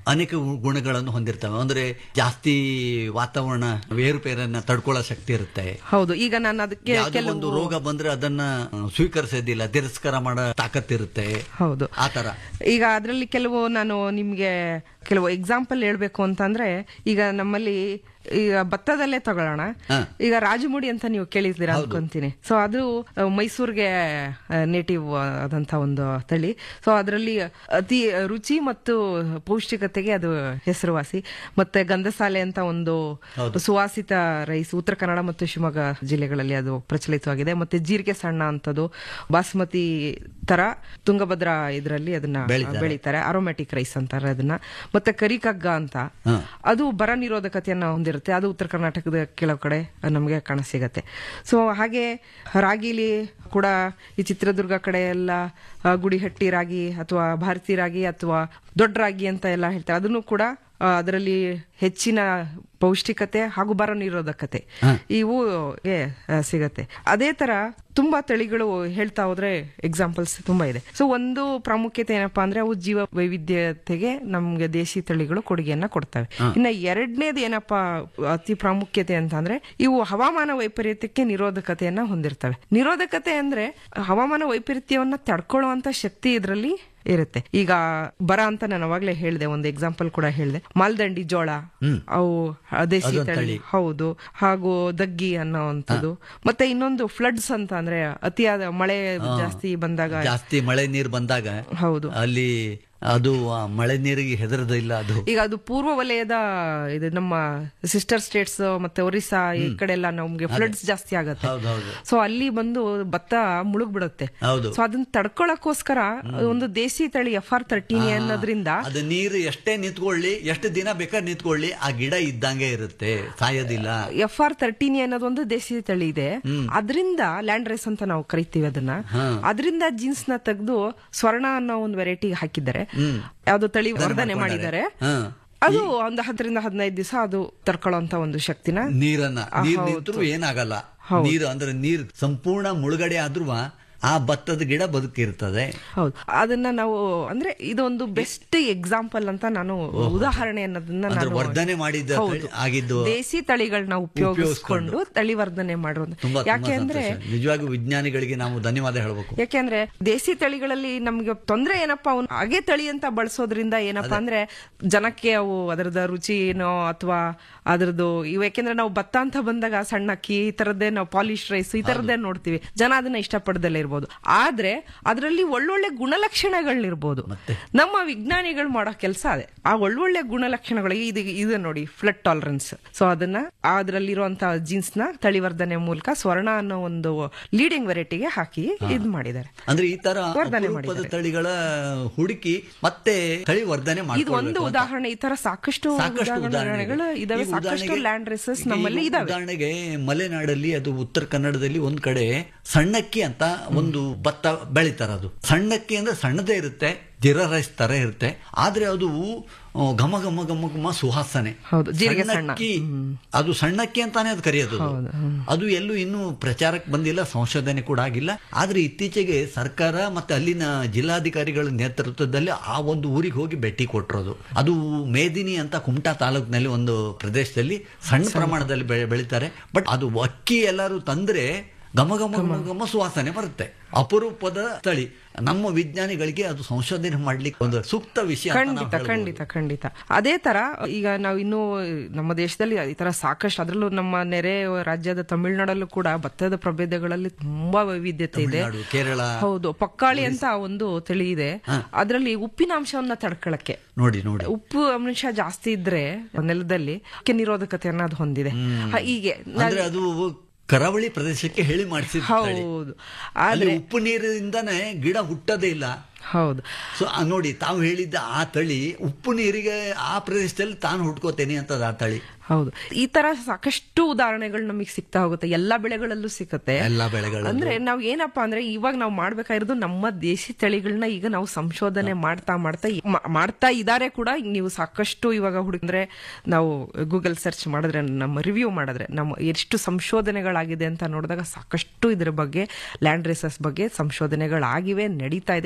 ಅನೇಕ ಗುಣಗಳನ್ನು ಹೊಂದಿರ್ತವೆ ಅಂದ್ರೆ ಜಾಸ್ತಿ ವಾತಾವರಣ ಏರುಪೇರನ್ನ ತಡ್ಕೊಳ್ಳೋ ಶಕ್ತಿ ಇರುತ್ತೆ ಹೌದು ಈಗ ನಾನು ಅದಕ್ಕೆ ಯಾವುದೋ ಒಂದು ರೋಗ ಬಂದ್ರೆ ಅದನ್ನ ಸ್ವೀಕರಿಸೋದಿಲ್ಲ ತಿರಸ್ಕಾರ ಮಾಡೋ ತಾಕತ್ತಿರುತ್ತೆ ಹೌದು ಆ ತರ ಈಗ ಅದರಲ್ಲಿ ಕೆಲವು ನಾನು ನಿಮ್ಗೆ ಕೆಲವು ಎಕ್ಸಾಂಪಲ್ ಹೇಳ್ಬೇಕು ಅಂತಂದ್ರೆ ಈಗ ನಮ್ಮಲ್ಲಿ ಈಗ ಭತ್ತದಲ್ಲೇ ತಗೊಳ್ಳೋಣ ಹಾ. ಈಗ ರಾಜಮುಡಿ ಅಂತ ನೀವು ಕೇಳಿದ್ದೀರಾ ಅನ್ಕೊಂತೀನಿ ಸೊ ಅದು ಆ, ಮೈಸೂರ್ಗೆ ನೇಟಿವ್ ಆದಂತ ಒಂದು ತಳಿ ಸೊ ಅದರಲ್ಲಿ ಅತಿ ರುಚಿ ಮತ್ತು ಪೌಷ್ಟಿಕತೆಗೆ ಅದು ಹೆಸರುವಾಸಿ ಮತ್ತೆ ಗಂಧಸಾಲೆ ಅಂತ ಒಂದು ಸುವಾಸಿತ ರೈಸ್ ಉತ್ತರ ಕನ್ನಡ ಮತ್ತು ಶಿವಮೊಗ್ಗ ಜಿಲ್ಲೆಗಳಲ್ಲಿ ಅದು ಪ್ರಚಲಿತವಾಗಿದೆ ಮತ್ತೆ ಜೀರಿಗೆ ಸಣ್ಣ ಅಂತದ್ದು ಬಾಸ್ಮತಿ ತರ ತುಂಗಭದ್ರಾ ಇದರಲ್ಲಿ ಅದನ್ನ ಬೆಳೀತಾರೆ. ಬೆಳೀತಾರೆ ಅರೋಮ್ಯಾಟಿಕ್ ರೈಸ್ ಅಂತಾರೆ ಅದನ್ನ ಮತ್ತೆ ಕರಿಕಗ್ಗ ಅಂತ ಹಾ. ಅದು ಬರ ನಿರೋಧಕತೆಯನ್ನ ಹೊಂದಿರುತ್ತೆ ಅದು ಉತ್ತರ ಕರ್ನಾಟಕದ ಕೆಲವು ಕಡೆ ನಮಗೆ ಕಾಣ ಸಿಗತ್ತೆ ಸೊ ಹಾಗೆ ರಾಗಿಲಿ ಕೂಡ ಈ ಚಿತ್ರದುರ್ಗ ಕಡೆ ಎಲ್ಲ ಆ, ಗುಡಿಹಟ್ಟಿ ರಾಗಿ ಅಥವಾ ಭಾರತಿ ರಾಗಿ ಅಥವಾ ದೊಡ್ಡ ರಾಗಿ ಅಂತ ಎಲ್ಲ ಹೇಳ್ತಾರೆ ಅದನ್ನು ಕೂಡ ಆ, ಅದರಲ್ಲಿ ಹೆಚ್ಚಿನ ಪೌಷ್ಟಿಕತೆ ಹಾಗೂ ಬರ ನಿರೋಧಕತೆ ಇವು ಗೆ, ಆ, ಸಿಗತ್ತೆ ಅದೇ ತರ ತುಂಬಾ ತಳಿಗಳು ಹೇಳ್ತಾ ಹೋದ್ರೆ ಎಕ್ಸಾಂಪಲ್ಸ್ ತುಂಬಾ ಇದೆ ಸೊ ಒಂದು ಪ್ರಾಮುಖ್ಯತೆ ಏನಪ್ಪಾ ಅಂದ್ರೆ ಅವು ಜೀವ ವೈವಿಧ್ಯತೆಗೆ ನಮ್ಗೆ ದೇಶಿ ತಳಿಗಳು ಕೊಡುಗೆಯನ್ನ ಕೊಡ್ತವೆ ಇನ್ನ ಎರಡನೇದು ಏನಪ್ಪಾ ಅತಿ ಪ್ರಾಮುಖ್ಯತೆ ಅಂತ ಅಂದ್ರೆ ಇವು ಹವಾಮಾನ ವೈಪರೀತ್ಯಕ್ಕೆ ನಿರೋಧಕತೆಯನ್ನ ಹೊಂದಿರ್ತವೆ ನಿರೋಧಕತೆ ಅಂದ್ರೆ ಹವಾಮಾನ ವೈಪರೀತ್ಯವನ್ನ ತಡ್ಕೊಳ್ಳುವಂತ ಶಕ್ತಿ ಇದರಲ್ಲಿ ಇರುತ್ತೆ ಈಗ ಬರ ಅಂತ ನಾನು ಅವಾಗ್ಲೇ ಹೇಳಿದೆ ಒಂದು ಎಕ್ಸಾಂಪಲ್ ಕೂಡ ಹೇಳಿದೆ ಮಾಲ್ದಂಡಿ ಜೋಳ ಅವು ದೇಶಿ ಅದೊಂದ್ ತಳಿ ತಳಿ. ಹೌದು ಹಾಗೂ ದಗ್ಗಿ ಅನ್ನೋವಂಥದ್ದು ಮತ್ತೆ ಇನ್ನೊಂದು ಫ್ಲಡ್ಸ್ ಅಂತ ಅಂದ್ರೆ ಅತಿಯಾದ ಮಳೆ ಜಾಸ್ತಿ ಬಂದಾಗ ಜಾಸ್ತಿ ಮಳೆ ನೀರು ಬಂದಾಗ ಹೌದು ಅಲ್ಲಿ ಅದು ಆ ಮಳೆ ನೀರಿಗೆ ಹೆದರದಿಲ್ಲ ಅದು ಈಗ ಅದು ಪೂರ್ವ ವಲಯದ ಇದು ನಮ್ಮ ಸಿಸ್ಟರ್ ಸ್ಟೇಟ್ಸ್ ಮತ್ತೆ ಒರಿಸ್ಸಾ ಈ ಕಡೆ ಎಲ್ಲ ನಮ್ಗೆ ಫ್ಲಡ್ಸ್ ಜಾಸ್ತಿ ಆಗತ್ತೆ ಹೌದೌದು ಸೊ ಅಲ್ಲಿ ಬಂದು ಭತ್ತ ಮುಳುಗ್ ಬಿಡುತ್ತೆ ಹೌದು ಸೊ ಅದನ್ನ ತಡ್ಕೊಳಕ್ಕೋಸ್ಕರ ಒಂದು ದೇಸಿ ತಳಿ ಎಫ್ ಆರ್ ತರ್ಟೀನಿ ಅನ್ನೋದ್ರಿಂದ ಅದು ನೀರು ಎಷ್ಟೇ ನಿಂತ್ಕೊಳ್ಳಿ ಎಷ್ಟು ದಿನ ಬೇಕಾದ್ರೆ ನಿಂತ್ಕೊಳ್ಳಿ ಆ ಗಿಡ ಇದ್ದಂಗೆ ಇರುತ್ತೆ ಸಾಯೋದಿಲ್ಲ ಎಫ್ ಆರ್ ತರ್ಟೀನಿ ಅನ್ನೋದೊಂದು ದೇಸಿ ತಳಿ ಇದೆ ಅದರಿಂದ ಲ್ಯಾಂಡ್ ರೇಸ್ ಅಂತ ನಾವು ಕರಿತೀವಿ ಅದನ್ನ ಅದರಿಂದ ಜೀನ್ಸ್ ನ ತೆಗೆದು ಸ್ವರ್ಣ ಅನ್ನೋ ಒಂದು ವೆರೈಟಿ ಹಾಕಿದ್ದಾರೆ ಯಾವ್ದು ತಳಿ ವರ್ಧನೆ ಮಾಡಿದ್ದಾರೆ ಹಾ. ಅದು ಒಂದು ಹತ್ತರಿಂದ ಹದಿನೈದು ದಿವಸ ಅದು ತಡ್ಕೊಳ್ಳೋಂತ ಒಂದು ಶಕ್ತಿನ ನೀರನ್ನ ನೀರ್ ನಿಂತರೂ ಏನಾಗಲ್ಲ ನೀರು ಅಂದ್ರೆ ನೀರ್ ಸಂಪೂರ್ಣ ಮುಳುಗಡೆ ಆದ್ರೂ ಆ ಭತ್ತದ ಗಿಡ ಬದುಕಿರ್ತದೆ ಹೌದು ಅದನ್ನ ನಾವು ಅಂದ್ರೆ ಇದೊಂದು ಬೆಸ್ಟ್ ಎಕ್ಸಾಂಪಲ್ ಅಂತ ನಾನು ಉದಾಹರಣೆ ಅನ್ನೋದನ್ನ ಅಂದ್ರೆ ನಾನು ವರ್ಧನೆ ಮಾಡಿದ ಹೌದು. ತಳಿ ಆಗಿದ್ದು ದೇಸಿ ತಳಿಗಳನ್ನ ಉಪಯೋಗಿಸ್ಕೊಂಡು ತಳಿ ವರ್ಧನೆ ಮಾಡುವಂತ ತುಂಬಾ ಯಾಕೆ ತುಂಬಾ ಅಂದ್ರೆ ಸಂತೋಷ. ನಿಜವಾಗೂ ವಿಜ್ಞಾನಿಗಳಿಗೆ ನಾವು ಧನ್ಯವಾದ ಹೇಳಬೇಕು ಯಾಕೆಂದ್ರೆ ದೇಸಿ ತಳಿಗಳಲ್ಲಿ ನಮ್ಗೆ ತೊಂದ್ರೆ ಏನಪ್ಪಾ ಅವ್ನು ಹಾಗೆ ತಳಿ ಅಂತ ಬಳಸೋದ್ರಿಂದ ಏನಪ್ಪಾ ಅಂದ್ರೆ ಜನಕ್ಕೆ ಅವು ಅದರದ ರುಚಿ ಏನೋ ಅಥವಾ ಅದರದ್ದು ಇವು ಯಾಕೆಂದ್ರೆ ನಾವು ಭತ್ತ ಅಂತ ಬಂದಾಗ ಸಣ್ಣ ಅಕ್ಕಿ ಈ ತರದ್ದೇ ನಾವು ಪಾಲಿಶ್ ರೈಸ್ ಈ ತರದ್ದೇ ನೋಡ್ತೀವಿ ಜನ ಅದನ್ನ ಇಷ್ಟಪಡದಲ್ಲೇ ಇರ್ಬೋದು ಆದ್ರೆ ಅದರಲ್ಲಿ ಒಳ್ಳೊಳ್ಳೆ ಗುಣಲಕ್ಷಣಗಳಿರ್ಬೋದು ನಮ್ಮ ವಿಜ್ಞಾನಿಗಳು ಮಾಡೋ ಕೆಲಸ ಅದೇ ಆ ಒಳ್ಳೊಳ್ಳೆ ಗುಣಲಕ್ಷಣಗಳು ಇದು ಇದು ನೋಡಿ ಫ್ಲಡ್ ಟಾಲರೆನ್ಸ್ ಸೊ ಅದನ್ನ ಅದರಲ್ಲಿರುವಂತಹ ಜೀನ್ಸ್ ನ ತಳಿವರ್ಧನೆ ಮೂಲಕ ಸ್ವರ್ಣ ಅನ್ನೋ ಒಂದು ಲೀಡಿಂಗ್ ವೆರೈಟಿಗೆ ಹಾಕಿ ಇದ್ ಮಾಡಿದ್ದಾರೆ ಅಂದ್ರೆ ಈ ತರ ವರ್ಧನೆ ಅಪರೂಪದ ಮಾಡಿದ್ದಾರೆ. ತಳಿಗಳ ಹುಡುಕಿ ಮತ್ತೆ ತಳಿ ವರ್ಧನೆ ಇದು ಮಾಡ್ಕೊಳ್ಬೇಕು ಒಂದು ಅಂತ. ಉದಾಹರಣೆ ಈ ತರ ಸಾಕಷ್ಟು ಸಾಕಷ್ಟು ಉದಾಹರಣೆಗಳು ಇದಾವೆ ಈಗ ಸಾಕಷ್ಟು ಉದಾಹರಣೆಗೆ- ಲ್ಯಾಂಡ್ ರೇಸಸ್ ಈಗ ನಮ್ಮಲ್ಲಿ ಈಗ ಇದಾವೆ ಉದಾಹರಣೆಗೆ ಮಲೆನಾಡಲ್ಲಿ ಅದು ಉತ್ತರ ಕನ್ನಡದಲ್ಲಿ ಒಂದ್ ಕಡೆ ಸಣ್ಣಕ್ಕಿ ಅಂತ ಒಂದು ಭತ್ತ ಬೆಳಿತಾರ ಅದು ಸಣ್ಣಕ್ಕಿ ಅಂದ್ರೆ ಸಣ್ಣದೇ ಇರುತ್ತೆ ಜೀರಾ ರೈಸ್ ತರ ಇರುತ್ತೆ ಆದ್ರೆ ಅದು ಆ, ಘಮ ಘಮ ಘಮ ಘಮ ಸುವಾಸನೆ ಹೌದು, ಜೀರಿಗೆ ಸಣ್ಣ. ಸಣ್ಣಕ್ಕಿ ಅದು ಸಣ್ಣಕ್ಕಿ ಅಂತಾನೆ ಅದು ಕರೆಯೋದು ಅದು. ಅದು ಎಲ್ಲೂ ಇನ್ನೂ ಪ್ರಚಾರಕ್ಕೆ ಬಂದಿಲ್ಲ ಸಂಶೋಧನೆ ಕೂಡ ಆಗಿಲ್ಲ ಆದ್ರೆ ಇತ್ತೀಚೆಗೆ ಸರ್ಕಾರ ಮತ್ತೆ ಅಲ್ಲಿನ ಜಿಲ್ಲಾಧಿಕಾರಿಗಳ ನೇತೃತ್ವದಲ್ಲಿ ಆ ಒಂದು ಊರಿಗೆ ಹೋಗಿ ಭೇಟಿ ಕೊಟ್ಟಿರೋದು ಅದು ಮೇದಿನಿ ಅಂತ ಕುಮಟಾ ತಾಲೂಕಿನಲ್ಲಿ ಒಂದು ಪ್ರದೇಶದಲ್ಲಿ ಸಣ್ಣ ಪ್ರಮಾಣದಲ್ಲಿ ಬೆಳೆ ಬೆಳಿತಾರೆ ಬಟ್ ಅದು ಅಕ್ಕಿ ಎಲ್ಲರೂ ತಂದ್ರೆ ಘಮ ಘಮ ಘಮ ಘಮ ಸುವಾಸನೆ ಬರುತ್ತೆ ಅಪರೂಪದ ತಳಿ ನಮ್ಮ ವಿಜ್ಞಾನಿಗಳಿಗೆ ಅದು ಸಂಶೋಧನೆ ಮಾಡ್ಲಿಕ್ಕೆ ಒಂದು ಸೂಕ್ತ ವಿಷಯ ಅಂತ ನಾವು ಖಂಡಿತ ಹೇಳ್ಬೋದು. ಖಂಡಿತ ಖಂಡಿತ ಅದೇ ತರ ಈಗ ನಾವು ಇನ್ನೂ ನಮ್ಮ ದೇಶದಲ್ಲಿ ಈ ತರ ಸಾಕಷ್ಟು ಅದರಲ್ಲೂ ನಮ್ಮ ನೆರೆ ರಾಜ್ಯದ ತಮಿಳುನಾಡಲ್ಲೂ ಕೂಡ ಭತ್ತದ ಪ್ರಭೇದಗಳಲ್ಲಿ ತುಂಬಾ ವೈವಿಧ್ಯತೆ ಇದೆ ತಮಿಳ್ನಾಡು, ಕೇರಳ ಹೌದು ಪಕ್ಕಾಳಿ ಅಂತ ಒಂದು ತಳಿ ಇದೆ ಅದರಲ್ಲಿ ಉಪ್ಪಿನಾಂಶವನ್ನ ತಡ್ಕೊಳಕ್ಕೆ ನೋಡಿ ನೋಡಿ ಉಪ್ಪು ಅಂಶ ಜಾಸ್ತಿ ಇದ್ರೆ ನೆಲದಲ್ಲಿ ಅದಕ್ಕೆ ನಿರೋಧಕತೆಯನ್ನ ಅದು ಹೊಂದಿದೆ ಹ, ಹೀಗೆ ನಾವ್- ಅಂದ್ರೆ ಅದು ಕರಾವಳಿ ಪ್ರದೇಶಕ್ಕೆ ಹೇಳಿ ಮಾಡಿಸಿದ ತಳಿ. ಹೌದು ಅಲ್ಲಿ ಆದ್ರೆ ಉಪ್ಪು ನೀರಿನಿಂದಾನೆ ಗಿಡ ಹುಟ್ಟೋದೇ ಇಲ್ಲ ಹೌದು ಸೊ ನೋಡಿ ತಾವು ಹೇಳಿದ್ದ ಆ ತಳಿ ಉಪ್ಪು ನೀರಿಗೆ ಆ ಪ್ರದೇಶದಲ್ಲಿ ತಾನು ಹುಟ್ಕೋತೇನೆ ಅಂತದ ಆ ತಳಿ ಹೌದು ಈ ತರ ಸಾಕಷ್ಟು ಉದಾಹರಣೆಗಳು ನಮಗೆ ಸಿಗ್ತಾ ಹೋಗುತ್ತೆ ಎಲ್ಲಾ ಬೆಳೆಗಳಲ್ಲೂ ಸಿಗುತ್ತೆ ಎಲ್ಲಾ ಬೆಳೆಗಳಲ್ಲೂ. ಅಂದ್ರೆ ನಾವ್ ಏನಪ್ಪಾ ಅಂದ್ರೆ ಇವಾಗ ನಾವು ಮಾಡ್ಬೇಕಾಗಿರೋದು ನಮ್ಮ ದೇಶಿ ತಳಿಗಳನ್ನ ಈಗ ನಾವು ಸಂಶೋಧನೆ ಮಾಡ್ತಾ ಮಾಡ್ತಾ ಮಾ- ಮಾಡ್ತಾ ಇದಾರೆ ಕೂಡ ಈಗ ನೀವು ಸಾಕಷ್ಟು ಇವಾಗ ಹುಡುಗಂದ್ರೆ ನಾವು ಗೂಗಲ್ ಸರ್ಚ್ ಮಾಡಿದ್ರೆ ನಮ್ಮ ರಿವ್ಯೂ ಮಾಡಿದ್ರೆ ನಮ್ಮ ಎಷ್ಟು ಸಂಶೋಧನೆಗಳಾಗಿದೆ ಅಂತ ನೋಡಿದಾಗ ಸಾಕಷ್ಟು ಇದ್ರ ಬಗ್ಗೆ ಲ್ಯಾಂಡ್ ರೇಸಸ್ ಬಗ್ಗೆ ಸಂಶೋಧನೆಗಳಾಗಿವೆ ನಡೀತಾ ಇದೆ ಅದ್ರ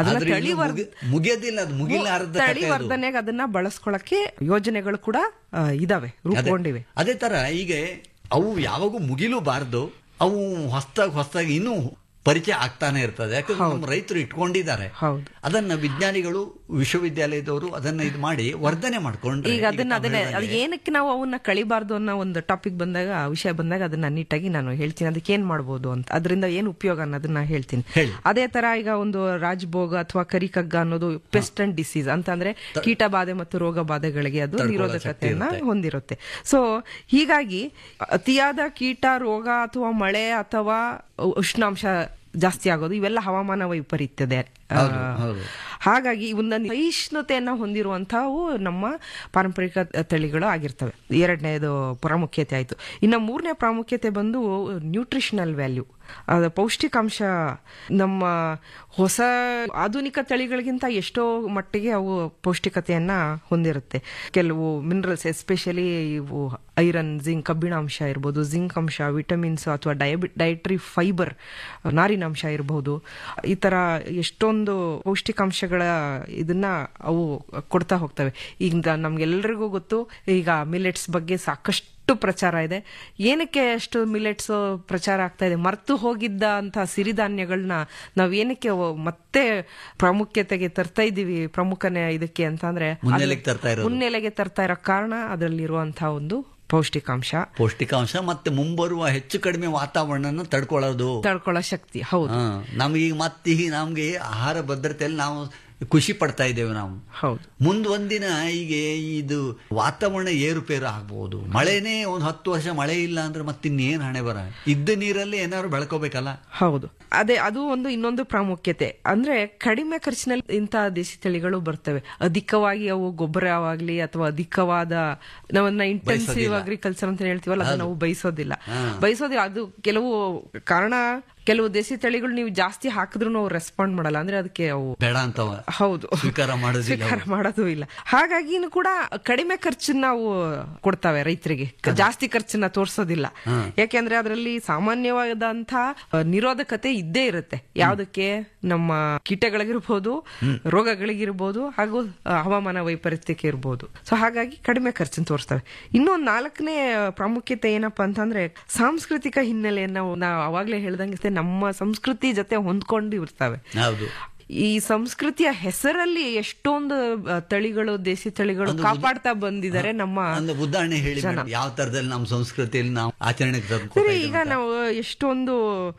ಅದನ್ನ ಆದ್ರೆ ತಳಿ ಇನ್ನು ಮುಗಿ- ಮುಗಿಯೋದಿಲ್ಲ ಅದು ಮುಗಿಲಾರದ ಕಥೆ ತಳಿ ಅದು. ವರ್ಧನೆಗೆ ಅದನ್ನ ಬಳಸ್ಕೊಳಕ್ಕೆ ಯೋಜನೆಗಳು ಕೂಡ ಆ, ಇದಾವೆ ಅದೇ- ರೂಪುಗೊಂಡಿವೆ ಅದೇ ತರ ಈಗ ಅವು ಯಾವಾಗೂ ಮುಗಿಲೂಬಾರ್ದು ಅವು ಹೊಸದಾಗಿ ಹೊಸದಾಗಿ ಇನ್ನೂ ಪರಿಚಯ ಆಗ್ತಾನೆ ಇರ್ತದೆ ಯಾಕಂದ್ರೆ ನಮ್ಮ ರೈತರು ಇಟ್ಕೊಂಡಿದ್ದಾರೆ ಹೌದು. ಅದನ್ನ ವಿಜ್ಞಾನಿಗಳು ವಿಶ್ವವಿದ್ಯಾಲಯದವರು ಅದನ್ನ ಇದು ಮಾಡಿ ವರ್ಧನೆ ಮಾಡ್ಕೊಂಡ್ರೆ ಈಗ ಅದನ್ನ ತಾವು ಅದನ್ನ ಅದು ಹೇಳ್ದಂಗೆ ಏನಕ್ಕೆ ನಾವು ಅವನ್ನ ಕಳಿಬಾರ್ದು ಅನ್ನೋ ಒಂದು ಟಾಪಿಕ್ ಬಂದಾಗ ಆ ವಿಷಯ ಬಂದಾಗ ಅದನ್ನ ನೀಟಾಗಿ ನಾನು ಹೇಳ್ತೀನಿ ಅದಕ್ಕೆ ಏನ್ ಮಾಡ್ಬೋದು ಅಂತ ಅದರಿಂದ ಏನ್ ಉಪಯೋಗ ಅನ್ನೋದನ್ನ ಹೇಳ್ತೀನಿ ಹೇಳಿ. ಅದೇ ತರ ಈಗ ಒಂದು ರಾಜ್ಭೋಗ ಅಥವಾ ಕರಿಕಗ್ಗ ಅನ್ನೋದು ಪೆಸ್ಟ್ ಅಂಡ್ ಡಿಸೀಸ್ ಅಂತ ಅಂದ್ರೆ ಕೀಟ ಬಾಧೆ ಮತ್ತು ರೋಗ ಬಾಧೆಗಳಿಗೆ ಅದು ತಡ್ಕೊಳ್ಳೋ ನಿರೋಧಕತೆಯನ್ನ ಶಕ್ತಿ ಇರುತ್ತೆ. ಹೊಂದಿರುತ್ತೆ ಸೊ ಹೀಗಾಗಿ ಅತಿಯಾದ ಕೀಟ ರೋಗ ಅಥವಾ ಮಳೆ ಅಥವಾ ಉಷ್ಣಾಂಶ ಜಾಸ್ತಿ ಆಗೋದು ಇವೆಲ್ಲ ಹವಾಮಾನ ವೈಪರೀತ್ಯದೆ ಆ, ಹೌದು, ಹೌದು. ಹಾಗಾಗಿ ಇವನ್ನ ಸಹಿಷ್ಣುತೆಯನ್ನ ಹೊಂದಿರುವಂತಹವು ನಮ್ಮ ಪಾರಂಪರಿಕ ತಳಿಗಳು ಆಗಿರ್ತವೆ ಎರಡನೇದು ಪ್ರಾಮುಖ್ಯತೆ ಆಯ್ತು ಇನ್ನು ಮೂರನೇ ಪ್ರಾಮುಖ್ಯತೆ ಬಂದು ನ್ಯೂಟ್ರಿಷನಲ್ ವ್ಯಾಲ್ಯೂ ಅದ ಪೌಷ್ಟಿಕಾಂಶ ನಮ್ಮ ಹೊಸ ಆಧುನಿಕ ತಳಿಗಳಿಗಿಂತ ಎಷ್ಟೋ ಮಟ್ಟಿಗೆ ಅವು ಪೌಷ್ಟಿಕತೆಯನ್ನ ಹೊಂದಿರುತ್ತೆ ಕೆಲವು ಮಿನರಲ್ಸ್ ಎಸ್ಪೆಷಲಿ ಇವು ಐರನ್ ಜಿಂಕ್ ಕಬ್ಬಿಣಾಂಶ ಇರ್ಬೋದು ಜಿಂಕ್ ಅಂಶ ವಿಟಮಿನ್ಸ್ ಅಥವಾ ಡಯಬಿ ಡಯಟ್ರಿ ಫೈಬರ್ ನಾರಿನಾಂಶ ಇರಬಹುದು ಈ ತರ ಎಷ್ಟೊಂದು ಪೌಷ್ಟಿಕಾಂಶಗಳ ಇದನ್ನ ಅವು ಕೊಡ್ತಾ ಹೋಗ್ತವೆ ಈಗ ನಮ್ಗೆಲ್ರಿಗೂ ಗೊತ್ತು ಈಗ ಮಿಲೆಟ್ಸ್ ಬಗ್ಗೆ ಸಾಕಷ್ಟು ಪ್ರಚಾರ ಇದೆ ಏನಕ್ಕೆ ಅಷ್ಟು ಮಿಲೆಟ್ಸ್ ಪ್ರಚಾರ ಆಗ್ತಾ ಇದೆ ಮರ್ತು ಹೋಗಿದ್ದ ಅಂತ ಸಿರಿಧಾನ್ಯಗಳನ್ನ ನಾವ್ ಏನಕ್ಕೆ ಅವು ಮತ್ತೆ ಪ್ರಾಮುಖ್ಯತೆಗೆ ತರ್ತಾ ಇದೀವಿ ಪ್ರಮುಖನೇ ಇದಕ್ಕೆ ಅಂತ ಅಂದ್ರೆ ಮುನ್ನೆಲೆಗೆ ತರ್ತಾ ಇರೋದು. ಮುನ್ನೆಲೆಗೆ ತರ್ತಾ ಇರೋ ಕಾರಣ ಅದರಲ್ಲಿರುವಂತಹ ಒಂದು ಪೌಷ್ಟಿಕಾಂಶ ಪೌಷ್ಟಿಕಾಂಶ ಮತ್ತೆ ಮುಂಬರುವ ಹೆಚ್ಚು ಕಡಿಮೆ ವಾತಾವರಣ ತಡ್ಕೊಳ್ಳೋದು ತಡ್ಕೊಳ್ಳೋ ಶಕ್ತಿ ಹೌದು ಹಾ, ನಮ್ಗೀಗ ಮತ್ತೀಗ ನಮ್ಗೆ ಆಹಾರ ಭದ್ರತೆಯಲ್ಲಿ ನಾವು ಖುಷಿ ಪಡ್ತಾ ಇದ್ದೇವೆ ನಾವು ಹೌದು ಮುಂದ್ ಒಂದಿನ ಈಗ ಇದು ವಾತಾವರಣ ಏರುಪೇರು ಆಗ್ಬಹುದು ಮಳೆನೇ ಒಂದ್ ಹತ್ತು ವರ್ಷ ಮಳೆ ಇಲ್ಲ ಅಂದ್ರೆ ಮತ್ತಿನ್ನೇನ್ ಹಣೆ ಬರ ಇದ್ದ ನೀರಲ್ಲಿ ಏನಾದ್ರು ಬೆಳ್ಕೋಬೇಕಲ್ಲ ಹೌದು ಅದೇ ಅದು ಒಂದು ಇನ್ನೊಂದು ಪ್ರಾಮುಖ್ಯತೆ ಅಂದ್ರೆ ಕಡಿಮೆ ಖರ್ಚಿನಲ್ಲಿ ಇಂತಹ ದೇಸಿ ತಳಿಗಳು ಬರ್ತವೆ ಅಧಿಕವಾಗಿ ಅವು ಗೊಬ್ಬರವಾಗ್ಲಿ ಅಥವಾ ಅಧಿಕವಾದ ನಾವನ್ನ ಇಂಟೆನ್ಸಿವ್ ಬಯಸೋದಿಲ್ಲ. ಅಗ್ರಿಕಲ್ಚರ್ ಅಂತ ಹೇಳ್ತೀವಲ್ಲ ಅದನ್ನ ನಾವು ಬಯಸೋದಿಲ್ಲ ಹಾ. ಬಯಸೋದಿಲ್ಲ ಅದು ಕೆಲವು ಕಾರಣ ಕೆಲವು ದೇಸಿ ತಳಿಗಳು ನೀವು ಜಾಸ್ತಿ ಹಾಕಿದ್ರು ನಾವು ರೆಸ್ಪಾಂಡ್ ಮಾಡಲ್ಲ ಅಂದ್ರೆ ಅದಕ್ಕೆ ಅವು ಬೇಡ ಅಂತವ ಹೌದು ಸ್ವೀಕಾರ ಮಾಡೋದಿಲ್ಲ ಸ್ವೀಕಾರ ಮಾಡೋದು ಇಲ್ಲ ಹಾಗಾಗಿ ಕೂಡ ಕಡಿಮೆ ಖರ್ಚನ್ನ ನಾವು ಕೊಡ್ತಾವೆ ರೈತರಿಗೆ ಕ- ಜಾಸ್ತಿ ಖರ್ಚನ್ನ ತೋರ್ಸೋದಿಲ್ಲ ಯಾಕೆಂದ್ರೆ ಅದರಲ್ಲಿ ಸಾಮಾನ್ಯವಾದಂತ ಅ, ನಿರೋಧಕತೆ ಇದ್ದೇ ಇರುತ್ತೆ ಯಾವ್ದಕ್ಕೆ ನಮ್ಮ ಕೀಟಗಳಿಗಿರ್ಬೋದು ರೋಗಗಳಿಗಿರ್ಬೋದು ಹಾಗೂ ಅ, ಹವಾಮಾನ ವೈಪರೀತ್ಯಕ್ಕೆ ಇರ್ಬೋದು ಸೊ ಹಾಗಾಗಿ ಕಡಿಮೆ ಖರ್ಚನ್ನು ತೋರಿಸ್ತವೆ ಇನ್ನೊಂದು ನಾಲ್ಕನೇ ಪ್ರಾಮುಖ್ಯತೆ ಏನಪ್ಪಾ ಅಂತಂದ್ರೆ ಸಾಂಸ್ಕೃತಿಕ ಹಿನ್ನೆಲೆಯನ್ನ ನಾವು ನಾವು ಅವಾಗ್ಲೇ ಹೇಳ್ದಂಗೆ ನಮ್ಮ ಸಂಸ್ಕೃತಿ ಜೊತೆ ಹೊಂದ್ಕೊಂಡು ಇರ್ತವೆ ಹೌದು ಈ ಸಂಸ್ಕೃತಿಯ ಹೆಸರಲ್ಲಿ ಎಷ್ಟೊಂದು ಆ, ತಳಿಗಳು ದೇಸಿ ತಳಿಗಳು ಒಂದು ಕಾಪಾಡ್ತಾ ಬಂದಿದ್ದಾರೆ ನಮ್ಮ ಒಂದು ಉದಾಹರಣೆ ಹೇಳಿ ಮೇಡಮ್, ಯಾವ ತರದಲ್ಲಿ ನಮ್ಮ ಸಂಸ್ಕೃತಿಯಲ್ಲಿ ನಾವು ಆಚರಣೆಗೆ ತಂದ್ಕೊತಾ ಸರಿ ಇದ್ದೀವಿ ಈಗ ಅಂತ. ನಾವು ಎಷ್ಟೊಂದು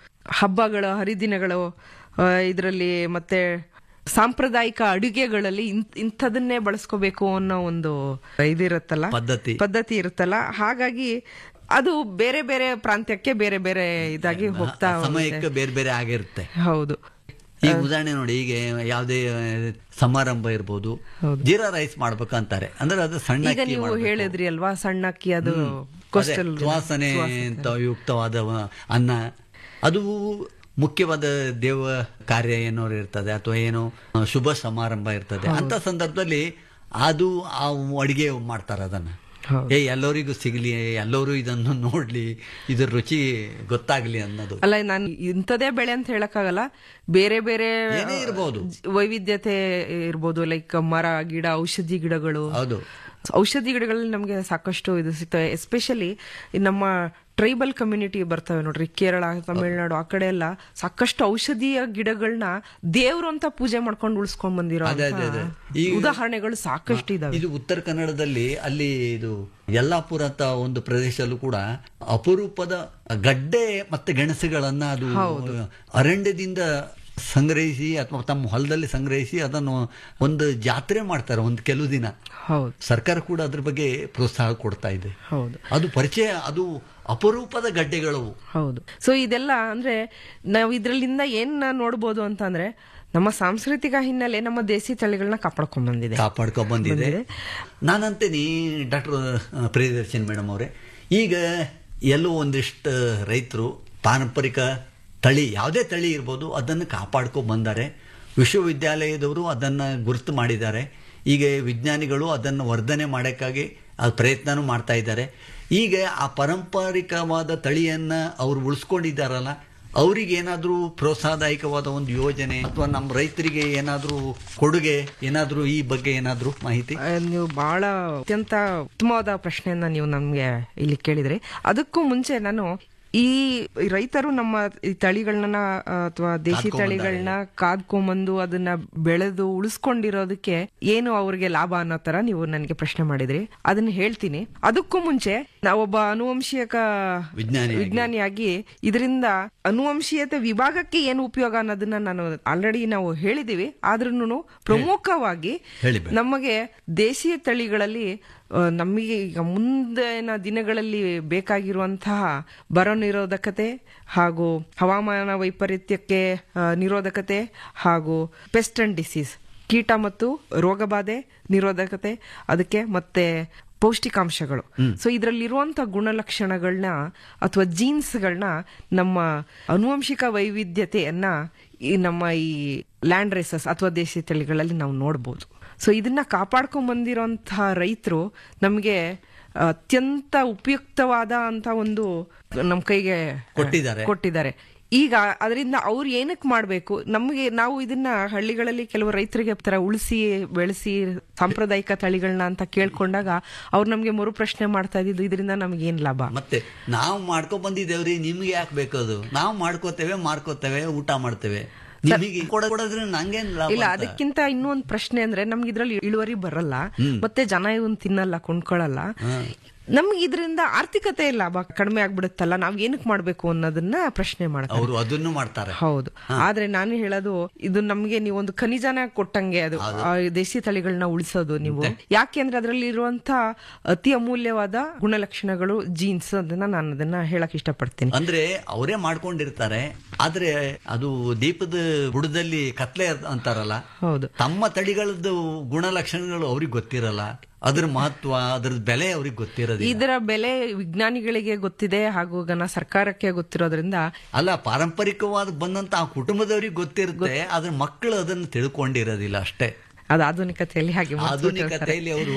ಹಬ್ಬಗಳು ಹರಿದಿನಗಳು ಇದರಲ್ಲಿ ಮತ್ತೆ ಸಾಂಪ್ರದಾಯಿಕ ಅಡುಗೆಗಳಲ್ಲಿ ಇಂತ್- ಇಂಥದನ್ನೇ ಬಳಸ್ಕೋಬೇಕು ಅನ್ನೋ ಒಂದು ಇದಿರುತ್ತಲ್ಲ ಪದ್ಧತಿ. ಪದ್ಧತಿ ಇರುತ್ತಲ್ಲ ಹಾಗಾಗಿ ಅದು ಬೇರೆ ಬೇರೆ ಪ್ರಾಂತ್ಯಕ್ಕೆ ಬೇರೆ ಬೇರೆ ಇದಾಗಿ ಹೋಗ್ತಾ ಹೋಗುತ್ತೆ. ಸಮಯಕ್ಕೆ ಬೇರೆ ಬೇರೆ ಆಗಿರುತ್ತೆ ಹೌದು ಈಗ ಉದಾಹರಣೆ ನೋಡಿ ಈಗ ಯಾವುದೇ ಸಮಾರಂಭ ಇರ್ಬೋದು ಜೀರಾ ರೈಸ್ ಮಾಡ್ಬೇಕು ಅಂತಾರೆ ಅಂದ್ರೆ ಅದು ಸಣ್ಣ ಈಗ ಅಕ್ಕಿ ನೀವು ಮಾಡ್ಬೇಕು. ಹೇಳಿದ್ರಿ ಅಲ್ವಾ ಸಣ್ಣ ಅಕ್ಕಿ ಅದು ಅದೇ, ಕೋಸ್ಟಲ್ ಸುವಾಸನೆ ಅಂತ ಯುಕ್ತವಾದ ಅನ್ನ ಅದು ಮುಖ್ಯವಾದ ದೇವ ಕಾರ್ಯ ಏನೋ ಇರ್ತದೆ ಅಥವಾ ಏನೋ ಶುಭ ಸಮಾರಂಭ ಇರ್ತದೆ ಅಂತ ಸಂದರ್ಭದಲ್ಲಿ ಅದು ಆ ಅಡಿಗೆ ಮಾಡ್ತಾರೆ ಅದನ್ನ ಏ ಎಲ್ಲರಿಗೂ ಸಿಗ್ಲಿ ಎಲ್ಲರೂ ಇದನ್ನು ನೋಡ್ಲಿ ಇದ್ರ ರುಚಿ ಗೊತ್ತಾಗ್ಲಿ ಅನ್ನೋದು ಅಲ್ಲ ನಾನು ಇಂಥದೇ ಬೆಳೆ ಅಂತ ಹೇಳಕ್ಕಾಗಲ್ಲ ಬೇರೆ ಬೇರೆ ಏನೇ ಇರ್ಬೋದು. ಜ- ವೈವಿಧ್ಯತೆ ಇರ್ಬೋದು ಲೈಕ್ ಮರ ಗಿಡ ಔಷಧಿ ಗಿಡಗಳು ಹೌದು ಔಷಧಿ ಗಿಡಗಳಲ್ಲಿ ನಮಗೆ ಸಾಕಷ್ಟು ಇದು ಸಿಗ್ತವೆ ಎಸ್ಪೆಷಲಿ ನಮ್ಮ ಟ್ರೈಬಲ್ ಕಮ್ಯುನಿಟಿ ಬರ್ತವೆ ನೋಡ್ರಿ ಕೇರಳ ತಮಿಳುನಾಡು ಆ ಕಡೆ ಎಲ್ಲ ಸಾಕಷ್ಟು ಔಷಧೀಯ ಗಿಡಗಳನ್ನ ದೇವ್ರು ಅಂತ ಪೂಜೆ ಮಾಡ್ಕೊಂಡು ಉಳಿಸ್ಕೊಂಡ್ ಬಂದಿರೋ ಅದೇ, ಅದೇ, ಅದೇ. ಈ- ಉದಾಹರಣೆಗಳು ಸಾಕಷ್ಟು ಇದಾವೆ ಇದು ಉತ್ತರ ಕನ್ನಡದಲ್ಲಿ ಅಲ್ಲಿ ಇದು ಯಲ್ಲಾಪುರ ಅಂತ ಒಂದು ಪ್ರದೇಶದಲ್ಲೂ ಕೂಡ ಅಪರೂಪದ ಗಡ್ಡೆ ಮತ್ತೆ ಗೆಣಸುಗಳನ್ನ ಅದು ಅರಣ್ಯದಿಂದ ಸಂಗ್ರಹಿಸಿ ಅಥವಾ ತಮ್ಮ ಹೊಲದಲ್ಲಿ ಸಂಗ್ರಹಿಸಿ ಅದನ್ನು ಒಂದು ಜಾತ್ರೆ ಮಾಡ್ತಾರೆ ಒಂದು ಕೆಲವು ದಿನ ಹೌದು ಸರ್ಕಾರ ಕೂಡ ಅದ್ರ ಬಗ್ಗೆ ಪ್ರೋತ್ಸಾಹ ಕೊಡ್ತಾ ಇದೆ ಹೌದು ಅದು ಪರಿಚಯ ಅದು ಅಪರೂಪದ ಗಡ್ಡೆಗಳು ಹೌದು ಸೊ ಇದೆಲ್ಲ ಅಂದ್ರೆ ನಾವು ಇದ್ರಲ್ಲಿಂದ ಏನ್ ನೋಡ್ಬೋದು ಅಂತ ಅಂದ್ರೆ ನಮ್ಮ ಸಾಂಸ್ಕೃತಿಕ ಹಿನ್ನೆಲೆ ನಮ್ಮ ದೇಸಿ ತಳಿಗಳನ್ನ ಕಾಪಾಡ್ಕೊಂಡ್ ಬಂದಿದೆ ಕಾಪಾಡ್ಕೊಂಡ್ ಬಂದಿದೆ ನಾನಂತೇನಿ ಡಾಕ್ಟರ್ ಪ್ರಿಯದರ್ಶನ್ ಮೇಡಮ್ ಅವರೇ ಈಗ ಎಲ್ಲೋ ಒಂದಿಷ್ಟು ರೈತರು ಪಾರಂಪರಿಕ ತಳಿ ಯಾವುದೇ ತಳಿ ಇರ್ಬೋದು ಅದನ್ನು ಕಾಪಾಡ್ಕೊ ಬಂದ್ದಾರೆ ವಿಶ್ವವಿದ್ಯಾಲಯದವರು ಅದನ್ನು ಗುರುತು ಮಾಡಿದ್ದಾರೆ ಈಗ ವಿಜ್ಞಾನಿಗಳು ಅದನ್ನು ವರ್ಧನೆ ಮಾಡೋಕ್ಕಾಗಿ ಅದು ಪ್ರಯತ್ನನೂ ಮಾಡ್ತಾ ಇದ್ದಾರೆ ಈಗ ಆ ಪಾರಂಪರಿಕವಾದ ತಳಿಯನ್ನು ಅವರು ಉಳಿಸ್ಕೊಂಡಿದ್ದಾರಲ್ಲ ಅವರಿಗೆ ಏನಾದ್ರೂ ಪ್ರೋತ್ಸಾಹದಾಯಕವಾದ ಒಂದು ಯೋಜನೆ ಅಥವಾ ನಮ್ಮ ರೈತರಿಗೆ ಏನಾದ್ರೂ ಕೊಡುಗೆ ಏನಾದ್ರೂ ಈ ಬಗ್ಗೆ ಏನಾದ್ರೂ ಮಾಹಿತಿ ಆ, ನೀವು ಬಹಳ ಅತ್ಯಂತ ಉತ್ತಮವಾದ ಪ್ರಶ್ನೆಯನ್ನ ನೀವು ನಮ್ಗೆ ಇಲ್ಲಿ ಕೇಳಿದ್ರಿ ಅದಕ್ಕೂ ಮುಂಚೆ ನಾನು ಈ ರೈತರು ನಮ್ಮ ಈ ತಳಿಗಳನ್ನ ಅಥವಾ ದೇಶಿ ತಳಿಗಳನ್ನ ಕಾದ್ಕೊಂಬಂದು ಅದನ್ನ ಬೆಳೆದು ಉಳಿಸ್ಕೊಂಡಿರೋದಕ್ಕೆ ಏನು ಅವ್ರಿಗೆ ಲಾಭ ಅನ್ನೋ ತರ ನೀವು ನನಗೆ ಪ್ರಶ್ನೆ ಮಾಡಿದ್ರಿ ಅದನ್ನ ಹೇಳ್ತೀನಿ ಅದಕ್ಕೂ ಮುಂಚೆ ನಾವೊಬ್ಬ ಅನುವಂಶೀಯಕ ವಿಜ್ಞಾನಿಯಾಗಿ. ವಿಜ್ಞಾನಿಯಾಗಿ ಇದರಿಂದ ಅನುವಂಶೀಯತೆ ವಿಭಾಗಕ್ಕೆ ಏನು ಉಪಯೋಗ ಅನ್ನೋದನ್ನ ನಾನು ಆಲ್ರೆಡಿ ನಾವು ಹೇಳಿದೀವಿ ಆದ್ರೂ ಪ್ರಮುಖವಾಗಿ ಹೇಳಿ ಬೇಡ. ನಮಗೆ ದೇಶೀಯ ತಳಿಗಳಲ್ಲಿ ಆ, ನಮಗೆ ಈಗ ಮುಂದಿನ ದಿನಗಳಲ್ಲಿ ಬೇಕಾಗಿರುವಂತಹ ಬರ ನಿರೋಧಕತೆ ಹಾಗೂ ಹವಾಮಾನ ವೈಪರೀತ್ಯಕ್ಕೆ ಆ, ನಿರೋಧಕತೆ ಹಾಗೂ ಪೆಸ್ಟ್ ಅಂಡ್ ಡಿಸೀಸ್ ಕೀಟ ಮತ್ತು ರೋಗಬಾಧೆ ನಿರೋಧಕತೆ ಅದಕ್ಕೆ ಮತ್ತೆ ಪೌಷ್ಟಿಕಾಂಶಗಳು ಸೊ ಇದರಲ್ಲಿರುವಂತ ಗುಣಲಕ್ಷಣಗಳನ್ನ ಅಥವಾ ಜೀನ್ಸ್ಗಳನ್ನ ನಮ್ಮ ಅನುವಂಶಿಕ ವೈವಿಧ್ಯತೆಯನ್ನ ಈ ನಮ್ಮ ಈ ಲ್ಯಾಂಡ್ ರೇಸಸ್ ಅಥವಾ ದೇಶಿ ತಳಿಗಳಲ್ಲಿ ನಾವು ನೋಡ್ಬೋದು ಸೊ ಇದನ್ನ ಕಾಪಾಡ್ಕೊಂಡ್ ಬಂದಿರೋಂತಹ ರೈತರು ನಮಗೆ ಅತ್ಯಂತ ಉಪಯುಕ್ತವಾದ ಅಂತ ಒಂದು ನಮ್ಮ ಕೈಗೆ ಕೊಟ್ಟಿದ್ದಾರೆ. ಕೊಟ್ಟಿದ್ದಾರೆ ಈಗ ಅದರಿಂದ ಅವ್ರು ಏನಕ್ಕೆ ಮಾಡಬೇಕು ನಮಗೆ ನಾವು ಇದನ್ನ ಹಳ್ಳಿಗಳಲ್ಲಿ ಕೆಲವು ರೈತರಿಗೆ ತರ ಉಳಿಸಿ ಬೆಳೆಸಿ ಸಾಂಪ್ರದಾಯಿಕ ತಳಿಗಳನ್ನ ಅಂತ ಕೇಳ್ಕೊಂಡಾಗ ಅವ್ರು ನಮ್ಗೆ ಮರು ಪ್ರಶ್ನೆ ಮಾಡ್ತಾ ಇದ್ದಿದ್ದು ಇದರಿಂದ ನಮ್ಗೆ ಏನ್ ಲಾಭ ಮತ್ತೆ ನಾವು ಮಾಡ್ಕೊ ಬಂದಿದ್ದೇವ್ರಿ ನಿಮ್ಗೆ ಯಾಕೆ ಬೇಕದು ನಾವು ಮಾಡ್ಕೋತೇವೆ ಮಾರ್ಕೋತೇವೆ ಊಟ ಮಾಡ್ತೇವೆ ನಿಮಗೆ ಕೊಡೋದ್ರಿಂದ ನಂಗೇನ್ ಲಾಭ ಇಲ್ಲ ಅಂತ? ಅದಕ್ಕಿಂತ ಇನ್ನೂ ಒಂದು ಪ್ರಶ್ನೆ ಅಂದ್ರೆ ನಮ್ಗೆ ಇದ್ರಲ್ಲಿ ಇಳುವರಿ ಬರಲ್ಲ ಮತ್ತೆ ಜನ ಇವನ್ ತಿನ್ನಲ್ಲ ಕೊಂಡ್ಕೊಳ್ಳಲ್ಲ ನಮ್ಗೆ ಇದರಿಂದ ಆರ್ಥಿಕತೆ ಲಾಭ ಕಡಿಮೆ ಆಗ್ಬಿಡುತ್ತಲ್ಲ ನಾವ್ ಏನಕ್ಕೆ ಮಾಡ್ಬೇಕು ಅನ್ನೋದನ್ನ ಪ್ರಶ್ನೆ ಮಾಡ್ತಾರೆ ಅವರು ಅದನ್ನು ಮಾಡ್ತಾರೆ ಹೌದು ಆದ್ರೆ ನಾನು ಹೇಳೋದು ಇದು ನಮ್ಗೆ ನೀವು ಒಂದು ಖನಿಜನ ಕೊಟ್ಟಂಗೆ ಅದು ಆ ದೇಶಿ ತಳಿಗಳನ್ನ ಉಳಿಸೋದು ನೀವು ಯಾಕೆಂದ್ರೆ ಅದರಲ್ಲಿ ಇರುವಂತ ಅತಿ ಅಮೂಲ್ಯವಾದ ಗುಣಲಕ್ಷಣಗಳು ಜೀನ್ಸ್ ಅದನ್ನ ನಾನು ಅದನ್ನ ಹೇಳಕ್ ಇಷ್ಟಪಡ್ತೀನಿ ಅಂದ್ರೆ ಅವರೇ ಮಾಡ್ಕೊಂಡಿರ್ತಾರೆ ಆದ್ರೆ ಅದು ದೀಪದ ಬುಡದಲ್ಲಿ ಕತ್ಲೆ ಅಂತಾರಲ್ಲ ಹೌದು ತಮ್ಮ ತಳಿಗಳದ್ದು ಗುಣಲಕ್ಷಣಗಳು ಅವ್ರಿಗೆ ಗೊತ್ತಿರಲ್ಲ ಅದ್ರ ಮಹತ್ವ ಅದ್ರ ಬೆಲೆ ಅವ್ರಿಗೆ ಗೊತ್ತಿರೋದಿಲ್ಲ ಇದರ ಬೆಲೆ ವಿಜ್ಞಾನಿಗಳಿಗೆ ಗೊತ್ತಿದೆ ಹಾಗೂ ಗನ ಸರ್ಕಾರಕ್ಕೆ ಗೊತ್ತಿರೋದ್ರಿಂದ ಅಲ್ಲ ಪಾರಂಪರಿಕವಾದ ಬಂದಂತ ಆ ಕುಟುಂಬದವ್ರಿಗೆ ಗೊತ್ತಿರುತ್ತೆ ಆದ್ರೆ ಮಕ್ಕಳು ಅದನ್ನು ತಿಳ್ಕೊಂಡಿರೋದಿಲ್ಲ ಅಷ್ಟೇ ಅದು ಆಧುನಿಕತೆಯಲ್ಲಿ ಹಾಗೆ ಮರ್ತ್ಬಿಟ್ಟಿರ್ತಾರೆ. ಆಧುನಿಕತೆಯಲ್ಲಿ ಅವರು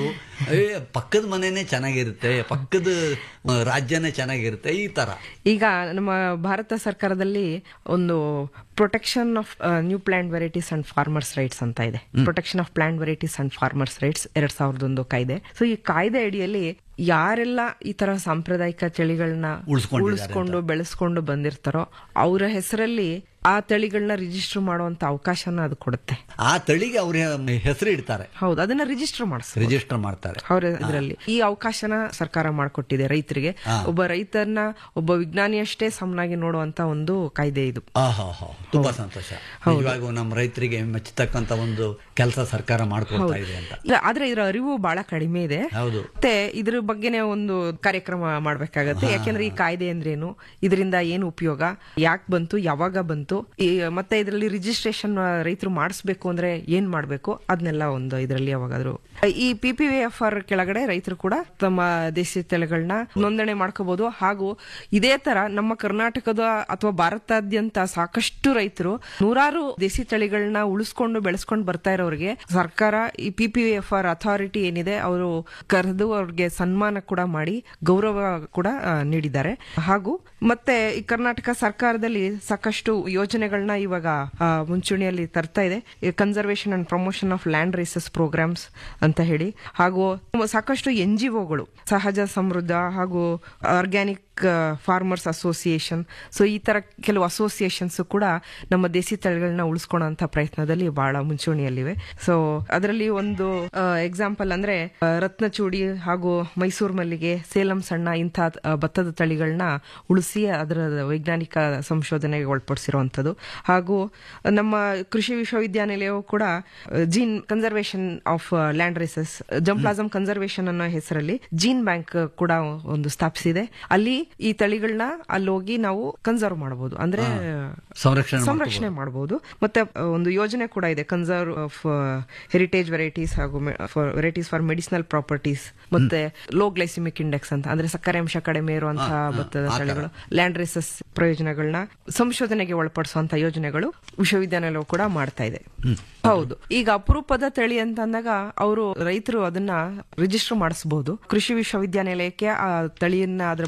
ಪಕ್ಕದ ಮನೆನೇ ಚೆನ್ನಾಗಿರುತ್ತೆ ಪಕ್ಕದ ಆ, ರಾಜ್ಯನೇ ಚೆನ್ನಾಗಿರುತ್ತೆ ಈ ತರ ಈಗ ನಮ್ಮ ಭಾರತ ಸರ್ಕಾರದಲ್ಲಿ ಒಂದು protection of new plant varieties and farmers rights ಅಂತ ಇದೆ protection of plant varieties and farmers rights ಎರಡ್ ಸಾವಿರದ ಒಂದು ಕಾಯ್ದೆ ಸೊ ಈ ಕಾಯ್ದೆ ಅಡಿಯಲ್ಲಿ ಯಾರೆಲ್ಲ ಈ ತರ ಸಾಂಪ್ರದಾಯಿಕ ತಳಿಗಳನ್ನ ಉಳ್ಸ್ಕೊಂಡಿದ್ದಾರೆ ಉಳಿಸ್ಕೊಂಡು ಬೆಳೆಸ್ಕೊಂಡು ಬಂದಿರ್ತಾರೋ ಅವರ ಹೆಸರಲ್ಲಿ ಆ ತಳಿಗಳನ್ನ ರಿಜಿಸ್ಟರ್ ಮಾಡುವಂತ ಅವಕಾಶನ ಅದು ಕೊಡುತ್ತೆ ಆ ತಳಿಗೆ ಅವ್ರ ಹೆಸರು ಇಡ್ತಾರೆ ಹೌದು ಅದನ್ನ ರಿಜಿಸ್ಟರ್ ಮಾಡಿಸ್ ರಿಜಿಸ್ಟರ್ ಮಾಡ್ತಾರೆ ಅವ್ರ ಇದರಲ್ಲಿ ಈ ಅವಕಾಶನ ಸರ್ಕಾರ ಮಾಡಿಕೊಟ್ಟಿದೆ ರೈತರಿಗೆ ಒಬ್ಬ ರೈತರನ್ನ ಒಬ್ಬ ವಿಜ್ಞಾನಿಯಷ್ಟೇ ಸಮನಾಗಿ ನೋಡುವಂತ ಒಂದು ಕಾಯ್ದೆ ಇದು ಆಹಾ ಹಾ ತುಂಬಾ ಸಂತೋಷ ನಿಜವಾಗೂ ನಮ್ಮ ರೈತರಿಗೆ ಮೆಚ್ಚತಕ್ಕಂತ ಒಂದು ಕೆಲಸ ಸರ್ಕಾರ ಮಾಡ್ಕೊಡ್ತಾ ಇದೆ ಅಂತ ಇಲ್ಲ, ಆದ್ರೆ ಇದರ ಅರಿವು ಬಹಳ ಕಡಿಮೆ ಇದೆ ಹೌದು ಮತ್ತೆ ಇದ್ರ ಬಗ್ಗೆನೇ ಒಂದು ಕಾರ್ಯಕ್ರಮ ಮಾಡ್ಬೇಕಾಗತ್ತೆ ಯಾಕೆಂದ್ರೆ ಈ ಕಾಯ್ದೆ ಅಂದ್ರೇನು ಇದರಿಂದ ಏನು ಉಪಯೋಗ ಯಾಕೆ ಬಂತು ಯಾವಾಗ ಬಂತು ಈ ಮತ್ತೆ ಇದರಲ್ಲಿ ರಿಜಿಸ್ಟ್ರೇಷನ್ ರೈತರು ಮಾಡಿಸ್ಬೇಕು ಅಂದ್ರೆ ಏನ್ ಮಾಡ್ಬೇಕು ಅದನ್ನೆಲ್ಲ ಒಂದು ಇದರಲ್ಲಿ ಯಾವಾಗಾದ್ರು ಈ ಪಿ ಪಿ ಎಫ್ ಆರ್ ಕೆಳಗಡೆ ರೈತರು ಕೂಡ ತಮ್ಮ ದೇಶಿ ತಳಿಗಳನ್ನ ನೋಂದಣಿ ಮಾಡ್ಕೋಬಹುದು ಹಾಗೂ ಇದೇ ತರ ನಮ್ಮ ಕರ್ನಾಟಕದ ಅಥವಾ ಭಾರತಾದ್ಯಂತ ಸಾಕಷ್ಟು ರೈತರು ನೂರಾರು ದೇಸಿ ತಳಿಗಳನ್ನ ಉಳಿಸ್ಕೊಂಡು ಬೆಳೆಸ್ಕೊಂಡು ಬರ್ತಾ ಇರೋರಿಗೆ ಸರ್ಕಾರ ಈ P P F R authority ಏನಿದೆ ಅವರು ಕರೆದು ಅವ್ರಿಗೆ ಸನ್ಮಾನ ಕೂಡ ಮಾಡಿ ಗೌರವ ಕೂಡ ಆ, ನೀಡಿದ್ದಾರೆ ಹಾಗೂ ಮತ್ತೆ ಈ ಕರ್ನಾಟಕ ಸರ್ಕಾರದಲ್ಲಿ ಸಾಕಷ್ಟು ಯೋಜನೆಗಳನ್ನ ಇವಾಗ ಆ, ಮುಂಚೂಣಿಯಲ್ಲಿ ತರ್ತಾ ಇದೆ conservation and promotion of landraces programmes ಅಂತ ಹೇಳಿ ಹಾಗೂ ಸಾಕಷ್ಟು ಎನ್ ಜಿ ಒಗಳು ಸಹಜ ಸಮೃದ್ಧ ಹಾಗೂ ಆರ್ಗ್ಯಾನಿಕ್ ಫಾರ್ಮರ್ಸ್ ಅಸೋಸಿಯೇಷನ್ ಸೊ ಈ ತರ ಕೆಲವು ಅಸೋಸಿಯೇಷನ್ಸ್ ಕೂಡ ನಮ್ಮ ದೇಸಿ ತಳಿಗಳನ್ನ ಉಳಿಸ್ಕೊಳ್ಳೋಂತ ಪ್ರಯತ್ನದಲ್ಲಿ ಬಹಳ ಮುಂಚೂಣಿಯಲ್ಲಿವೆ ಸೊ ಅದರಲ್ಲಿ ಒಂದು ಎಕ್ಸಾಂಪಲ್ ಅಂದ್ರೆ ಆ, ರತ್ನಚೂಡಿ ಹಾಗೂ ಮೈಸೂರು ಮಲ್ಲಿಗೆ ಸೇಲಂ ಸಣ್ಣ ಇಂಥ ಆ, ಭತ್ತದ ತಳಿಗಳನ್ನ ಉಳಿಸಿ ಅದರ ವೈಜ್ಞಾನಿಕ ಸಂಶೋಧನೆಗೆ ಒಳಪಡಿಸಿರುವಂತದ್ದು ಹಾಗೂ ನಮ್ಮ ಕೃಷಿ ವಿಶ್ವವಿದ್ಯಾನಿಲಯವು ಕೂಡ gene conservation of landraces germplasm conservation ಅನ್ನೋ ಹೆಸರಲ್ಲಿ ಜೀನ್ ಬ್ಯಾಂಕ್ ಕೂಡ ಒಂದು ಸ್ಥಾಪಿಸಿದೆ ಅಲ್ಲಿ ಈ ತಳಿಗಳನ್ನ ಅಲ್ಲಿ ಹೋಗಿ ನಾವು ಕನ್ಸರ್ವ್ ಮಾಡಬಹುದು ಅಂದ್ರೆ ಸಂರಕ್ಷಣೆ ಸಂರಕ್ಷಣೆ ಮಾಡಬಹುದು ಮತ್ತೆ ಆ, ಒಂದು ಯೋಜನೆ ಕೂಡ ಇದೆ ಕನ್ಸರ್ವ್ ಆಫ್ ಹೆರಿಟೇಜ್ ವೆರೈಟೀಸ್ ಹಾಗೂ ವೆರೈಟೀಸ್ ಫಾರ್ ಮೆಡಿಸಿನಲ್ ಪ್ರಾಪರ್ಟೀಸ್ ಮತ್ತೆ ಲೋ ಗ್ಲೈಸಿಮಿಕ್ ಇಂಡೆಕ್ಸ್ ಅಂತ ಅಂದ್ರೆ ಸಕ್ಕರೆ ಅಂಶ ಕಡಿಮೆ ಇರುವಂತಹ ಭತ್ತದ ತಳಿಗಳು ಲ್ಯಾಂಡ್ ರೇಸಸ್ ಪ್ರಯೋಜನಗಳನ್ನ ಸಂಶೋಧನೆಗೆ ಒಳಪಡಿಸುವಂತ ಯೋಜನೆಗಳು ವಿಶ್ವವಿದ್ಯಾನಿಲಯವು ಕೂಡ ಮಾಡ್ತಾ ಇದೆ ಹೌದು ಈಗ ಅಪರೂಪದ ತಳಿ ಅಂತ ಅಂದಾಗ ಅವರು ರೈತರು ಅದನ್ನ ರಿಜಿಸ್ಟರ್ ಮಾಡಿಸಬಹುದು ಕೃಷಿ ವಿಶ್ವವಿದ್ಯಾನಿಲಯಕ್ಕೆ ಆ ತಳಿಯನ್ನ ಅದ್ರ ಬಗ್ಗೆ ಪರಿಚಯ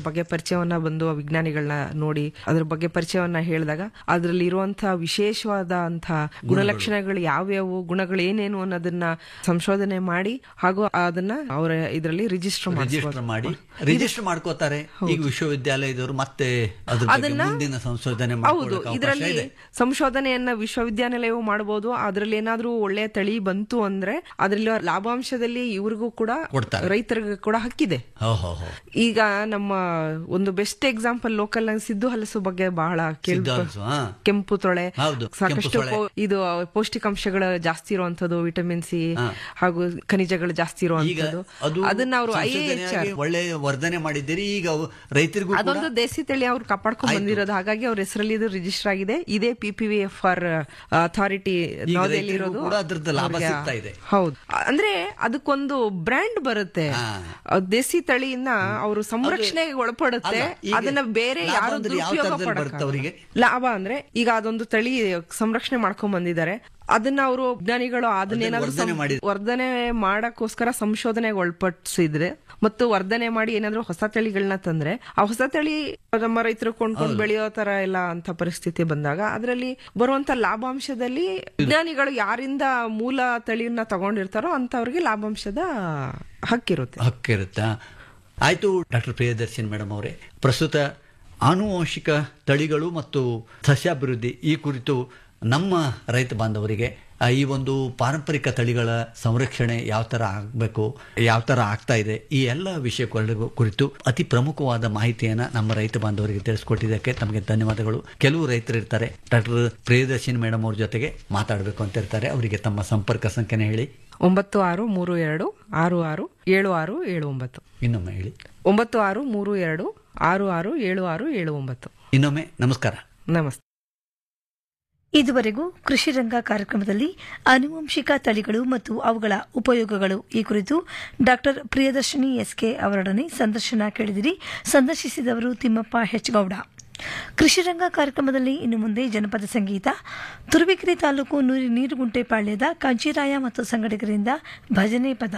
ಪರಿಚಯವನ್ನ ಬಂದು ಆ ವಿಜ್ಞಾನಿಗಳನ್ನ ನೋಡಿ ಅದ್ರ ಬಗ್ಗೆ ಪರಿಚಯವನ್ನ ಹೇಳಿದಾಗ ಅದರಲ್ಲಿ ಇರುವಂತಹ ವಿಶೇಷವಾದಂತಹ ಗುಣಲಕ್ಷಣಗಳು ಯಾವ್ಯಾವು ಗುಣಗಳು ಏನೇನು ಅನ್ನೋದನ್ನ ಸಂಶೋಧನೆ ಮಾಡಿ ಹಾಗೂ ಅದನ್ನ ಅವರ ಇದರಲ್ಲಿ ರಿಜಿಸ್ಟರ್ ರಿಜಿಸ್ಟರ್ ಮಾಡಿ ರಿಜಿಸ್ಟರ್ ಮಾಡ್ಕೋತಾರೆ ಈಗ ವಿಶ್ವವಿದ್ಯಾಲಯದವರು ಮತ್ತೆ ಅದ್ರ ಬಗ್ಗೆ ಅದನ್ನ ಮುಂದಿನ ಸಂಶೋಧನೆ ಹೌದು ಮಾಡ್ಕೊಳ್ಳೋಕೆ ಅವಕಾಶ ಇದರಲ್ಲಿ ಇದೆ ಸಂಶೋಧನೆಯನ್ನ ವಿಶ್ವವಿದ್ಯಾನಿಲಯವು ಮಾಡಬಹುದು ಅದ್ರಲ್ಲಿ ಏನಾದ್ರೂ ಒಳ್ಳೆಯ ತಳಿ ಬಂತು ಅಂದ್ರೆ ಅದ್ರಲ್ಲಿ ಲಾಭಾಂಶದಲ್ಲಿ ಇವ್ರಿಗೂ ಕೂಡ ಕೊಡ್ತಾರೆ. ರೈತರಿಗೂ ಕೂಡ ಹಕ್ಕಿದೆ ಹೋ ಹೋ ಹೋ ಈಗ ನಮ್ಮ ಒಂದು ಬೆಸ್ಟ್ ಎಕ್ಸಾಂಪಲ್ ಲೋಕಲ್ ಸಿದ್ದು ಹಲಸು ಬಗ್ಗೆ ಬಹಳ ಕೇಳ್ ಸಿದ್ಧ ಹಲಸು, ಹಾ. ಕೆಂಪು ತೊಳೆ ಹೌದು, ಕೆಂಪು ಸಾಕಷ್ಟು ತೊಳೆ. ಪೌ- ಇದು ಪೌಷ್ಟಿಕಾಂಶಗಳು ಜಾಸ್ತಿ ಇರುವಂತದ್ದು ವಿಟಮಿನ್ ಸಿ ಹಾ. ಹಾಗೂ ಖನಿಜಗಳು ಜಾಸ್ತಿ ಈಗ ಇರುವಂತದ್ದು ಅದು ಅದನ್ನ ಅವರು ಐ ಸಂಶೋಧನೆಯಾಗಿ ಒಳ್ಳೆ ವರ್ಧನೆ ಮಾಡಿದ್ದೀರಿ ಈಗ ಅವು ರೈತರಿಗೂ ಕೂಡ ಅದೊಂದು ದೇಸಿ ತಳಿ ಅವ್ರು ಕಾಪಾಡ್ಕೊಂಡ್ ಆಯ್ತು. ಬಂದಿರೋದು ಹಾಗಾಗಿ ಅವ್ರ ಹೆಸರಲ್ಲಿ ಇದು ರಿಜಿಸ್ಟರ್ ಆಗಿದೆ ಇದೇ P P V F R authority ಈಗ ರೈತರಿಗೂ ಕೂಡ ಅದ್ರದ್ದು ಲಾಭ ಸಿಗ್ತಾ ಇದೆ. ಹೌದು ಅಂದ್ರೆ ಅದಕ್ಕೊಂದು ಬ್ರ್ಯಾಂಡ್ ಬರುತ್ತೆ ಹಾ. ಆ ದೇಸಿ ತಳಿಯಿಂದ ಅವರು ಸಂರಕ್ಷಣೆಗೆ ಒಳಪಡುತ್ತೆ ಅಲ್ಲ, ಈಗ ಅದನ್ನ ಬೇರೆ ಲಾಭ ಯಾರು ಅಂದ್ರೆ ಯಾವ ದುರುಪಯೋಗ ಥರದಲ್ಲಿ ಬರುತ್ತೆ ಪಡಕ್ಕಾಗಲ್ಲ. ಅವ್ರಿಗೆ? ಲಾಭ ಅಂದ್ರೆ ಈಗ ಅದೊಂದು ತಳಿ ಸಂರಕ್ಷಣೆ ಮಾಡ್ಕೊಂಡ್ ಬಂದಿದ್ದಾರೆ ಅದನ್ನ ಅವರು ವಿಜ್ಞಾನಿಗಳು ಅದನ್ನೇನಾದ್ರೂ ವರ್ಧನೆ ಸಂ- ಮಾಡಿದ್ರು. ವರ್ಧನೆ ಮಾಡಕ್ಕೋಸ್ಕರ ಸಂಶೋಧನೆಗೆ ಒಳಪಡಿಸಿದ್ರೆ ಮತ್ತು ವರ್ಧನೆ ಮಾಡಿ ಏನಾದ್ರೂ ಹೊಸ ತಳಿಗಳನ್ನ ತಂದ್ರೆ ಆ ಹೊಸ ತಳಿ ನಮ್ಮ ರೈತರು ಕೊಂಡ್ಕೊಂಡು ಬೆಳೆಯೋ ತರ ಎಲ್ಲ ಅಂತ ಪರಿಸ್ಥಿತಿ ಬಂದಾಗ ಅದರಲ್ಲಿ ಬರುವಂತ ಲಾಭಾಂಶದಲ್ಲಿ ವಿಜ್ಞಾನಿಗಳು ಯಾರಿಂದ ಮೂಲ ತಳಿಯನ್ನ ತಗೊಂಡಿರ್ತಾರೋ ಅಂತವ್ರಿಗೆ ಲಾಭಾಂಶದ ಹಕ್ಕಿರುತ್ತೆ ಹಕ್ಕಿರುತ್ತಾ ಆಯ್ತು ಡಾಕ್ಟರ್ ಪ್ರಿಯದರ್ಶಿನಿ ಮೇಡಮ್ ಅವರೇ ಪ್ರಸ್ತುತ ಆನುವಂಶಿಕ ತಳಿಗಳು ಮತ್ತು ಸಸ್ಯಾಭಿವೃದ್ಧಿ ಈ ಕುರಿತು ನಮ್ಮ ರೈತ ಬಾಂಧವರಿಗೆ ಆ, ಈ ಒಂದು ಪಾರಂಪರಿಕ ತಳಿಗಳ ಸಂರಕ್ಷಣೆ ಯಾವ ಥರ ಆಗಬೇಕು ಯಾವ ಥರ ಆಗ್ತಾ ಇದೆ ಈ ಎಲ್ಲ ವಿಷಯಗಳ ಕುರಿತು ಅತಿ ಪ್ರಮುಖವಾದ ಮಾಹಿತಿಯನ್ನು ನಮ್ಮ ರೈತ ಬಾಂಧವರಿಗೆ ತಿಳಿಸ್ಕೊಟ್ಟಿದ್ದಕ್ಕೆ ತಮಗೆ ಧನ್ಯವಾದಗಳು ಕೆಲವು ರೈತರು ಇರ್ತಾರೆ ಡಾಕ್ಟರ್ ಪ್ರಿಯದರ್ಶಿನಿ ಮೇಡಮ್ ಅವ್ರ ಜೊತೆಗೆ ಮಾತಾಡಬೇಕು ಅಂತ ಇರ್ತಾರೆ ಅವರಿಗೆ ತಮ್ಮ ಸಂಪರ್ಕ ಸಂಖ್ಯೆನೇ ಹೇಳಿ ಒಂಬತ್ತು ಆರು ಮೂರು ಎರಡು ಆರು ಆರು ಏಳು ಆರು ಏಳು ಒಂಬತ್ತು ಇನ್ನೊಮ್ಮೆ ಹೇಳಿ ಒಂಬತ್ತು ಆರು ಮೂರು ಎರಡು ಆರು ಆರು ಏಳು ಆರು ಏಳು ಒಂಬತ್ತು ಇನ್ನೊಮ್ಮೆ ನಮಸ್ಕಾರ ನಮಸ್ತೆ ಇದುವರೆಗೂ ಕೃಷಿ ರಂಗ ಕಾರ್ಯಕ್ರಮದಲ್ಲಿ ಆನುವಂಶಿಕ ತಳಿಗಳು ಮತ್ತು ಅವುಗಳ ಉಪಯೋಗಗಳು ಈ ಕುರಿತು ಡಾಕ್ಟರ್ ಪ್ರಿಯದರ್ಶಿನಿ ಎಸ್ಕೆ ಅವರೊಡನೆ ಸಂದರ್ಶನ ಕೇಳಿದಿರಿ ಸಂದರ್ಶಿಸಿದವರು ತಿಮ್ಮಪ್ಪ ಹೆಚ್ಗೌಡ ಕೃಷಿ ರಂಗ ಕಾರ್ಯಕ್ರಮದಲ್ಲಿ ಇನ್ನು ಮುಂದೆ ಜನಪದ ಸಂಗೀತ ತುರುವೇಕೆರೆ ತಾಲೂಕು ನೂರಿ ನೀರುಗುಂಟೆ ಪಾಳ್ಯದ ಕಾಂಚೀರಾಯ ಮತ್ತು ಸಂಗಡಿಗರಿಂದ ಭಜನೆ ಪದ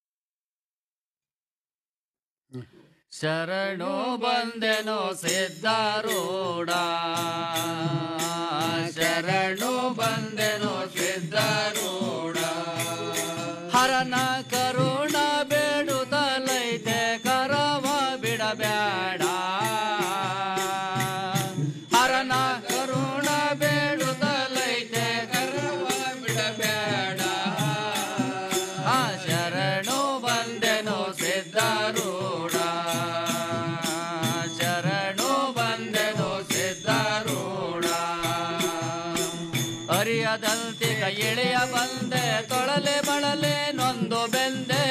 ಶರಣು ಬಂದೆನೋ ಸಿದ್ಧಾರೂಢ ಶರಣು ಬಂದೆನೋ ಸಿದ್ಧಾರೂಢ ಹರನ ಕರುಣ ಬೇಡುತ್ತಲೈತೆ ಕರವ ಬಿಡಬೇಡ ಹರನ ಕರುಣ ಬೇಡುತ್ತಲೈತೆ ಕರವ ಬಿಡಬೇಡ ಆ ಶರಣು ಬಂದೆನು ಸಿದ್ಧಾರೂಢ ಶರಣು ಬಂದೆನು ಸಿದ್ಧಾರೂಢ ಅರಿಯದಂತಿಗ ಇಳಿಯ ಬಂದೆ ತೊಳಲೆ ಬಳಲೆ ನೊಂದು ಬೆಂದೆ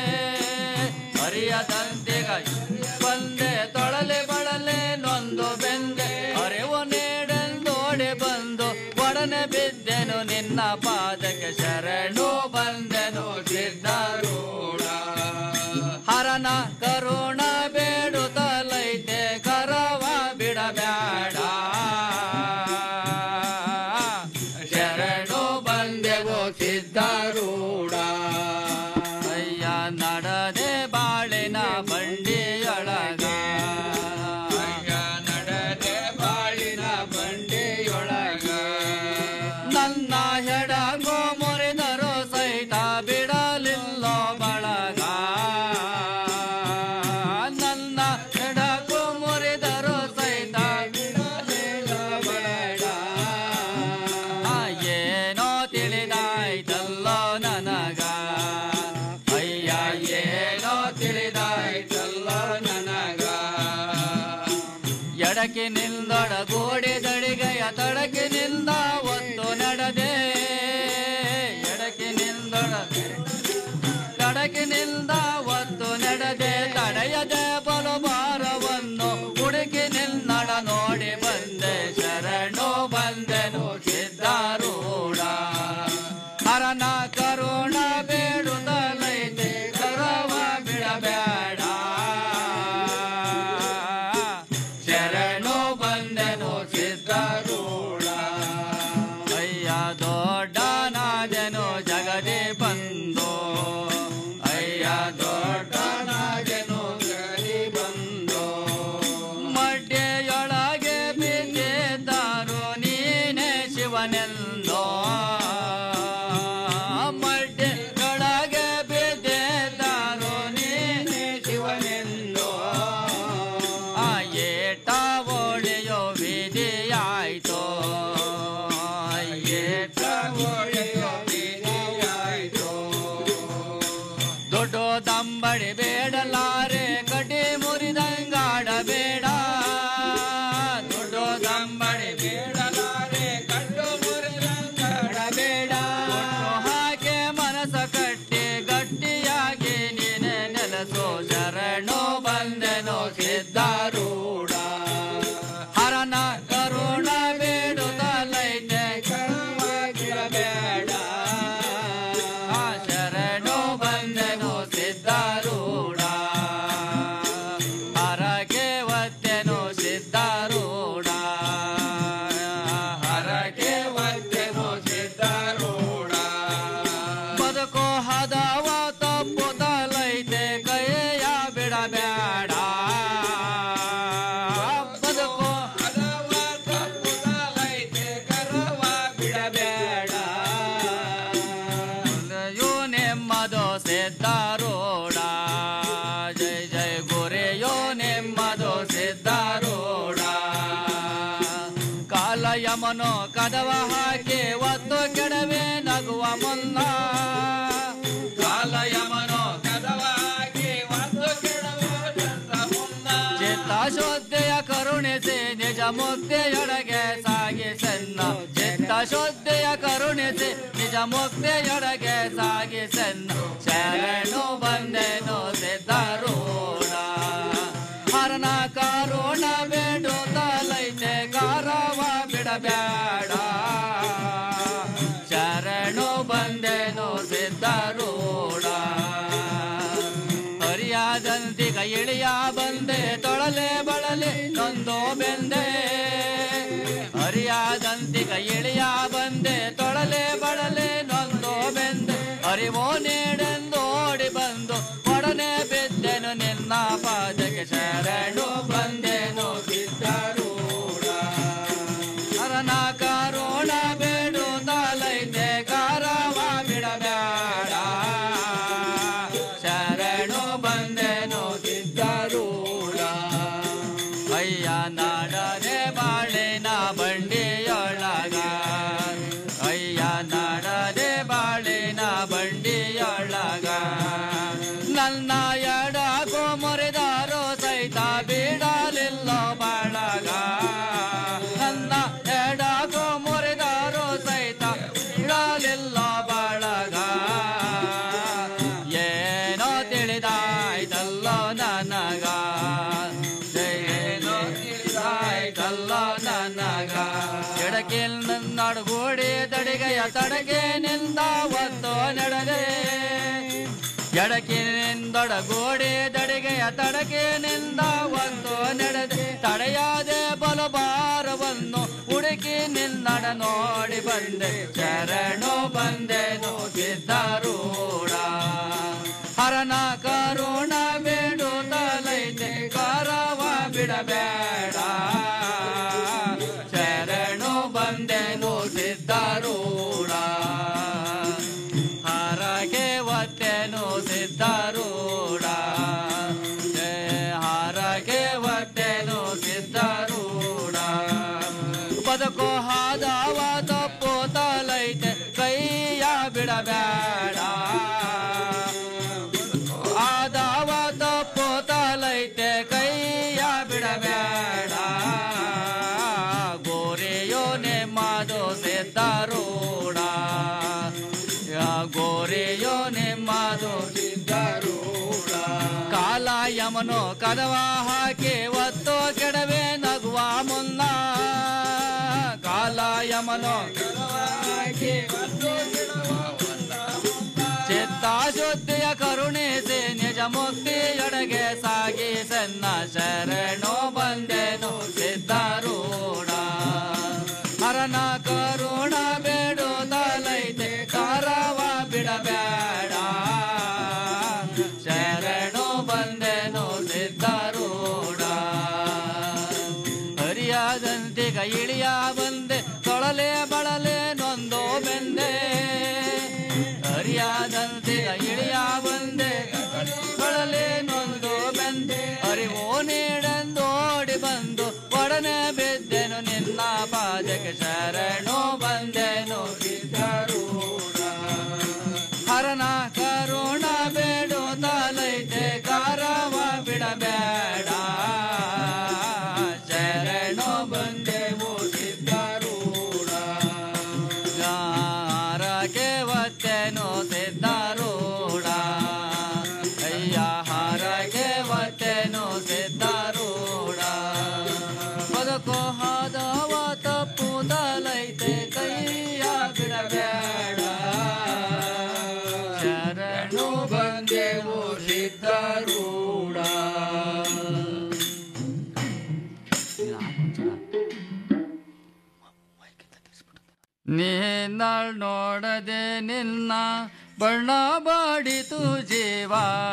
ಅರಿಯದಂತಿಗ ಬಂದೆ ತೊಳಲೆ ಬಳಲೆ ನೊಂದು ಬೆಂದೆ ಅರಿವು ನೀಡೆಂದೋಡಿ ಬಂದು ಒಡನೆ ಬಿದ್ದೆನು ನಿನ್ನ ಪಾದಕ್ಕೆ ಶರಣು ಬಂದೆನು ಸಿದ್ಧಾರೂಢ ಹರನ ಕರುಣ ಬೇಡುತ್ತಲೈತೆ ಕರವ ಬಿಡಬೇಡ ಶರಣು ಬಂದೆವು ಸಿದ್ಧಾರೂಢ ಅಯ್ಯ ನಡದೆ ಬಾಳಿನ ಬಂಡಿಯೊಳಗ ಅಯ್ಯ ನಡದೆ ಬಾಳಿನ ಬಂಡಿಯೊಳಗ ನನ್ನ ಹೆಡಗೋ ಮುರಿದರು ಸಹಿತ ಬಿಡಲಿಲ್ಲ ಬಳಗ ನನ್ನ ಹೆಡಗೋ ಮುರಿದರು ಸಹಿತ ಬಿಡಲಿಲ್ಲ ಬಳಗ ಆ, ಏನೋ ತಿಳಿದಾಯ್ತಲ್ಲೋ ನನಗ ಅಯ್ಯ ಏನೋ ತಿಳಿದಾಯ್ತಲ್ಲೋ ನನಗ ಎಡಕಿನಿಂದೊಡ ಗೋಡೆದಡಿಗೆಯ ತಡಕಿನಿಂದ ಒಂದು ನಡೆದೆ ಎಡಕಿನಿಂದೊಡ ತಡಕಿನಿಂದ ಒಂದು ನಡೆದೆ ತಡೆಯದೆ ಬಲು ಭಾರವನ್ನು ಹುಡುಕಿ ನಿನ್ನಡ ನೋಡಿ ಬಂದೆ ಶರಣು ಬಂದೆನು ಸಿದ್ಧಾರೂಢ ಹರನ ಕರುಣ ಬೇಡುತ್ತಲೈತೆ ಕರವ ಬಿಡಬೇಡ ಶರಣು ಬಂದೆನು ಸಿದ್ಧ ಮುಕ್ತಿಯೊಳಗೆ ಸಾಗಿಸೆನ್ನ ಚಿತ್ತ ಶುದ್ಧಿಯ ಕರುಣಿಸಿ ನಿಜ ಮುಕ್ತಿಯೊಳಗೆ ಸಾಗಿಸೆನ್ನ ಶರಣು ಬಂದೆನು ಸಿದ್ಧಾರೂಢ ಹರನ ಕಾರೋಣ ಬೇಡುತ್ತಲೈತೆ ಕಾರವ ಬಿಡಬೇಡ ಶರಣು ಬಂದೆನು ಸಿದ್ಧಾರೂಢ ಹರಿಯಾದಂತಿಗ ಇಳಿಯ ಬಂದೆ ತೊಳಲೆ ಬಳಲೆ ನೊಂದೋ ಬೆಂದೆ ಹರಿಯಾದಂತಿಗ ಇಳಿಯ ಬಂದೆ ತೊಳಲೆ ಬಳಲೆ ನೊಂದೋ ಬೆಂದೆ ಅರಿವೋ ನೀಡೆಂದು ಓಡಿ ಬಂದು ಒಡನೆ ಬಿದ್ದೆನು ನಿನ್ನ ಪಾದಕ್ಕೆ ಶರಣು ಬಂದೆನು ಸಿದ್ಧಾರೂಢ ಹರನ ಕಾರೋಣ ಬೇಡು ತಾಲೈತೆ ಕಾರವ ಬಿಡಬೇಡ ಶರಣು ಬಂದೆನು ಸಿದ್ಧಾರೂಢ ಅಯ್ಯ ನಾಡನೆ ಬಾಳಿನ ಬಂಡಿಯೊಳಗ ಅಯ್ಯ ನಾಡನೆ ಬಾಳಿನ ಬಂಡಿಯೊಳಗ ನನ್ನ ಎಡಕೋ ಮುರಿದಾರೋ ಸಹಿತ ಬಿಡಲಿಲ್ಲ ಬಾಳಗ ನನ್ನ ಎಡಕೋ ಮುರಿದಾರೋ ಸಹಿತ ಬಿಡಲಿಲ್ಲ ಬಾಳಗ ಏನೋ ತಿಳಿದಾಯ್ತಲ್ಲ ನನಗ ಏನೋ ತಿಳಿದಾಯ್ತಲ್ಲ ನನಗ ಎಡಕಿಲ್ ನನ್ನಡುಗೂಡಿ ತಡಿಗೆಯ ತಡಗೆ ನಿಂದ ಒತ್ತು ನಡೆದೆ ಎಡಕಿನಿಂದೊಡಗೂಡಿ ತಡಿಗೆಯ ತಡಕಿನಿಂದ ಒಂದು ನಡೆದೆ ತಡೆಯಾದೆ ಬಲಭಾರವನ್ನು ಹುಡುಕಿ ನಿನ್ನಡ ನೋಡಿ ಬಂದೆ ಶರಣು ಬಂದೆನು ಸಿದ್ಧಾರೂಢ ಹರನ ಕರುಣ ಬೇಡು ತಲೈತೆ ಕರವ ಬಿಡಬೇಡ ಶರಣು ಬಂದೆನು ಸಿದ್ಧಾರೂಢ ಹರಗೆ ಒತ್ತೆನು ಸಿದ್ಧಾರೂಢ ಹರಗೆ ಒತ್ತೆನು ಸಿದ್ಧಾರೂಢ ಬದುಕು ಹಾದವ ತಪ್ಪು ತಲೈತೆ ಕೈಯ ಬಿಡಬೇಡ ಆದವ ತಪ್ಪು ತಲೈತೆ ಕೈಯ ಬಿಡಬೇಡ ಗೋರೆಯೋ ನಿಮ್ಮದು ಸಿದ್ಧಾರೂಢ ಗೋರೆಯೋ ನಿಮ್ಮದು ಸಿದ್ಧಾರೂಢ ಕಾಲ ಯಮನು ಕದವ ಹಾಕಿ ಒತ್ತು ಕೆಡವೆ ನಗುವ ಮುನ್ನ ಕಾಲ ಯಮನು ಚಿತ್ತ ಶುದ್ಧಿಯ ಕರುಣಿಸಿ ನಿಜ ಮುಕ್ತಿಯೊಳಗೆ ಸಾಗಿ ಸನ್ನ ಶರಣು ಬಂದೆನು ಸಿದ್ಧಾರೂಢ ಹರನ ಕರುಣ ಬೇಡು ತಲೈತೆ ಕಾರವ ಬಿಡಬೇಡ ಶರಣು ಬಂದೆನು ಸಿದ್ಧಾರೂಢ ಹರಿಯಾದಂತಿಗ ಇಳಿಯ ಬಂದೆ ತೊಳಲೆ ಬಳಲೆ ನೊಂದೋ ಬೆಂದೆ ಹರಿಯಾದಂತಿಗ ಇಳಿಯ ಬಂದೆ ಬಳಲೆ ನೊಂದು ಬೆಂದೆ ಅರಿವೋ ನೀಡೆಂದೋಡಿ ಬಂದು ಒಡನೆ ಬಿದ್ದೆನು ನಿನ್ನ ಪಾದಕ್ಕೆ ಶರಣು ಬಂದೆನು ಸಿದ್ಧಾರೂಢ ಹರನ ಕರುಣ ಬೇಡು ತಲೈತೆ ಕಾರವ ಬಿಡಬೇಡ ಶರಣು ಬಂದೆವು ಸಿದ್ಧಾರೂಢ ಹಾರಕ್ಕೆ ಒತ್ತೆನು ಸಿದ್ಧಾರೂಢ ಅಯ್ಯ ಹಾರಕ್ಕೆ ಒತ್ತೆನು ಸಿದ್ಧಾರೂಢ ಬದುಕು ಹಾದವ ತಪ್ಪು ತಲೈತೆ ಕೈಯ ಬಿಡಬೇಡ ಶರಣು ಬಂದೆವು ಸಿದ್ಧಾರೂಢ ನೀನಾಳ್ ನೋಡದೆ ನಿನ್ನ ಬಣ್ಣ ಬಾಡಿತು ಜೀವ